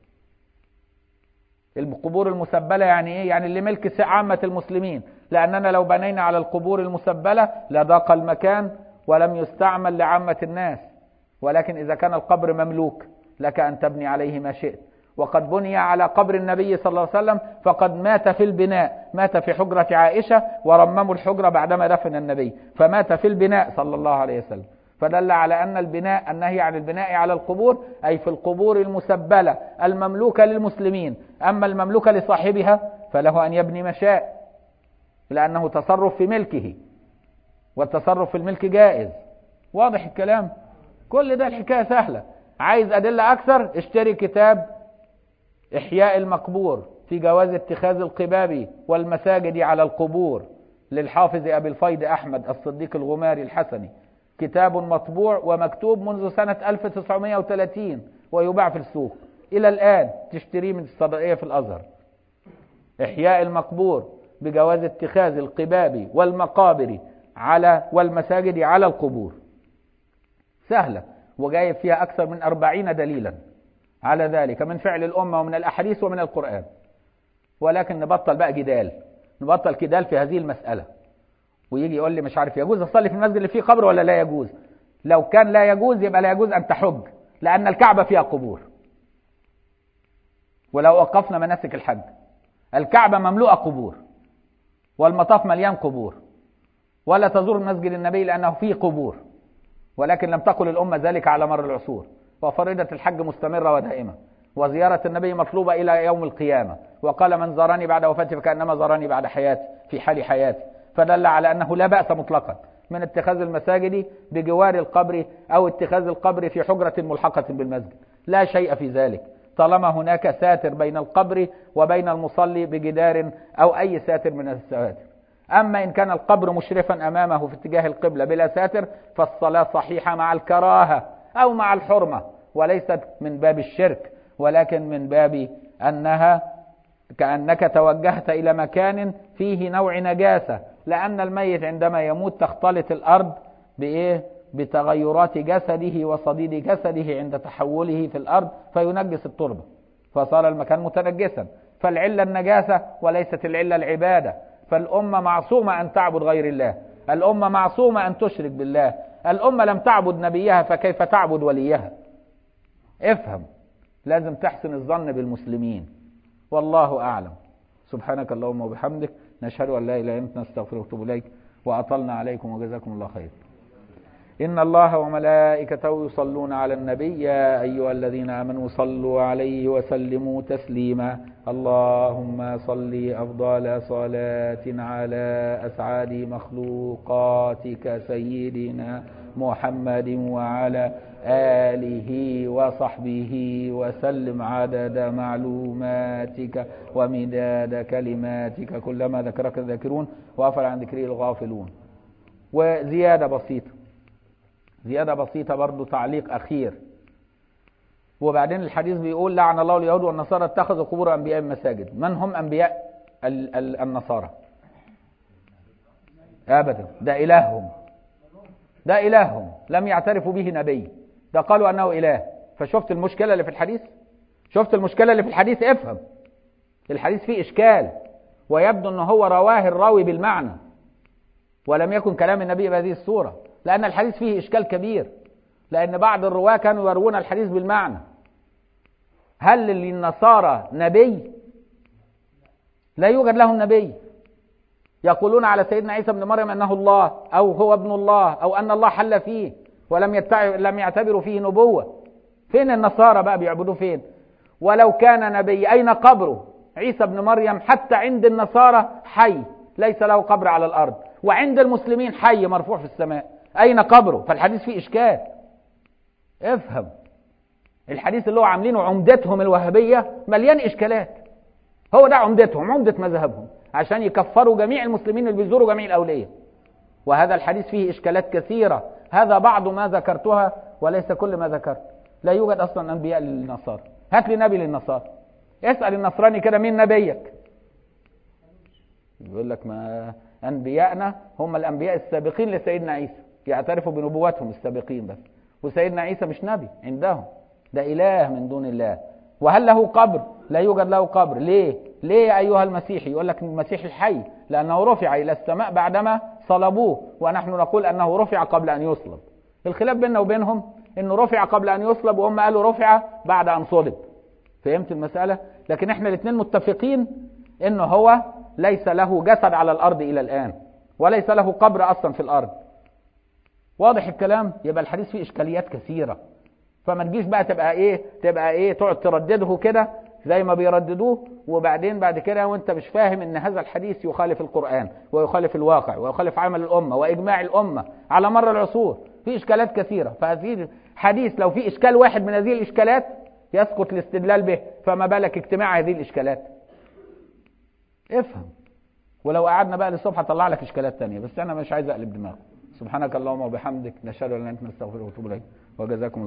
القبور المسبلة يعني إيه؟ يعني اللي ملك عامة المسلمين لأننا لو بنينا على القبور المسبلة لضاق المكان ولم يستعمل لعامة الناس ولكن إذا كان القبر مملوك لك أن تبني عليه ما شئت وقد بني على قبر النبي صلى الله عليه وسلم فقد مات في البناء مات في حجرة عائشة ورمموا الحجرة بعدما دفن النبي فمات في البناء صلى الله عليه وسلم فدل على أن البناء النهي عن البناء على القبور أي في القبور المسبلة المملوكة للمسلمين أما المملوكة لصاحبها فله أن يبني ما شاء لأنه تصرف في ملكه والتصرف في الملك جائز واضح الكلام كل ده الحكاية سهلة عايز أدلة أكثر اشتري كتاب إحياء المقبور في جواز اتخاذ القباب والمساجد على القبور للحافظ أبي الفيض أحمد الصديق الغماري الحسني كتاب مطبوع ومكتوب منذ سنة 1930 ويباع في السوق إلى الآن تشتريه من الصدقية في الأزهر إحياء المقبور بجواز اتخاذ القباب والمقابر على والمساجد على القبور سهلة وجايب فيها أكثر من أربعين دليلا على ذلك من فعل الأمة ومن الأحاديث ومن القرآن ولكن نبطل بقى جدال نبطل جدال في هذه المسألة ويجي يقول لي مش عارف يجوز أصلي في المسجد اللي فيه قبر ولا لا يجوز لو كان لا يجوز يبقى لا يجوز أن تحج لأن الكعبة فيها قبور ولو وقفنا مناسك الحج الكعبة مملوءة قبور والمطاف مليان قبور ولا تزور مسجد النبي لأنه فيه قبور ولكن لم تقل الأمة ذلك على مر العصور وفريضة الحج مستمرة ودائمة وزيارة النبي مطلوبة إلى يوم القيامة وقال من زارني بعد وفاتي فكأنما زارني بعد حياتي في حال حياتي فدل على أنه لا بأس مطلقا من اتخاذ المساجد بجوار القبر أو اتخاذ القبر في حجرة ملحقة بالمسجد لا شيء في ذلك طالما هناك ساتر بين القبر وبين المصلي بجدار أو أي ساتر من السواتر أما إن كان القبر مشرفا أمامه في اتجاه القبلة بلا ساتر فالصلاة صحيحة مع الكراهة أو مع الحرمة وليست من باب الشرك ولكن من باب أنها كأنك توجهت إلى مكان فيه نوع نجاسة لأن الميت عندما يموت تختلط الأرض بإيه؟ بتغيرات جسده وصديد جسده عند تحوله في الأرض فينجس التربة فصار المكان متنجسا فالعلة النجاسة وليست العلة العبادة فالأمة معصومة أن تعبد غير الله الأمة معصومة أن تشرك بالله الأمة لم تعبد نبيها فكيف تعبد وليها افهم لازم تحسن الظن بالمسلمين والله أعلم سبحانك اللهم وبحمدك نشهد أن لا إله إلا أنت نستغفرك ونتوب إليك وأطلنا عليكم وجزاكم الله خير إن الله وملائكته يصلون على النبي يا أيها الذين آمنوا صلوا عليه وسلموا تسليما اللهم صل أفضل صلاة على أسعد مخلوقاتك سيدنا محمد وعلى آله وصحبه وسلم عدد معلوماتك ومداد كلماتك كلما ذكرك الذاكرون وغفل عن ذكره الغافلون وزيادة بسيطة زيادة بسيطة برضو تعليق أخير وبعدين الحديث بيقول لعن الله اليهود والنصارى اتخذوا قبور أنبياء مساجد من هم أنبياء ال ال النصارى أبدا ده إلههم ده إلههم لم يعترفوا به نبي ده قالوا أنه إله فشفت المشكلة اللي في الحديث شفت المشكلة اللي في الحديث افهم الحديث فيه إشكال ويبدو أنه هو رواه الراوي بالمعنى ولم يكن كلام النبي بهذه الصورة لأن الحديث فيه إشكال كبير لأن بعض الرواة كانوا يروون الحديث بالمعنى هل للنصارى نبي لا يوجد لهم نبي يقولون على سيدنا عيسى ابن مريم انه الله او هو ابن الله او ان الله حل فيه ولم يتع... لم يعتبروا فيه نبوه فين النصارى بقى بيعبدوه فين ولو كان نبي اين قبره عيسى ابن مريم حتى عند النصارى حي ليس له قبر على الارض وعند المسلمين حي مرفوع في السماء اين قبره فالحديث فيه اشكال افهم الحديث اللي هو عاملينه عمدتهم الوهابيه مليان اشكالات هو ده عمدتهم عمده مذهبهم عشان يكفروا جميع المسلمين اللي بيزوروا جميع الاولياء وهذا الحديث فيه اشكالات كثيره هذا بعض ما ذكرتها وليس كل ما ذكرت لا يوجد اصلا انبياء للنصارى هات لي نبي للنصارى اسال النصراني كده مين نبيك يقول لك ما انبيائنا هم الانبياء السابقين لسيدنا عيسى يعترفوا بنبواتهم السابقين بس وسيدنا عيسى مش نبي عندهم ده اله من دون الله وهل له قبر لا يوجد له قبر ليه ليه يا ايها المسيحي يقول لك المسيح الحي لانه رفع الى السماء بعدما صلبوه ونحن نقول انه رفع قبل ان يصلب الخلاف بيننا وبينهم انه رفع قبل ان يصلب وهم قالوا رفع بعد ان صلب فهمت المساله لكن احنا الاثنين متفقين انه هو ليس له جسد على الارض الى الان وليس له قبر اصلا في الارض واضح الكلام يبقى الحديث فيه اشكاليات كثيره فما تجيش بقى تبقى ايه تبقى ايه تقعد تردده كده زي ما بيرددوه وبعدين بعد كده وانت مش فاهم ان هذا الحديث يخالف القران ويخالف الواقع ويخالف عمل الامه واجماع الامه على مر العصور في اشكالات كثيره فهذه حديث لو في اشكال واحد من هذه الاشكالات يسقط الاستدلال به فما بالك اجتماع هذه الاشكالات افهم ولو قعدنا بقى للصبح اطلع لك اشكالات تانية بس انا مش عايز اقلب دماغي سبحانك اللهم وبحمدك نشهد ان لا اله الا انت نستغفرك ونتوب اليك وجزاكم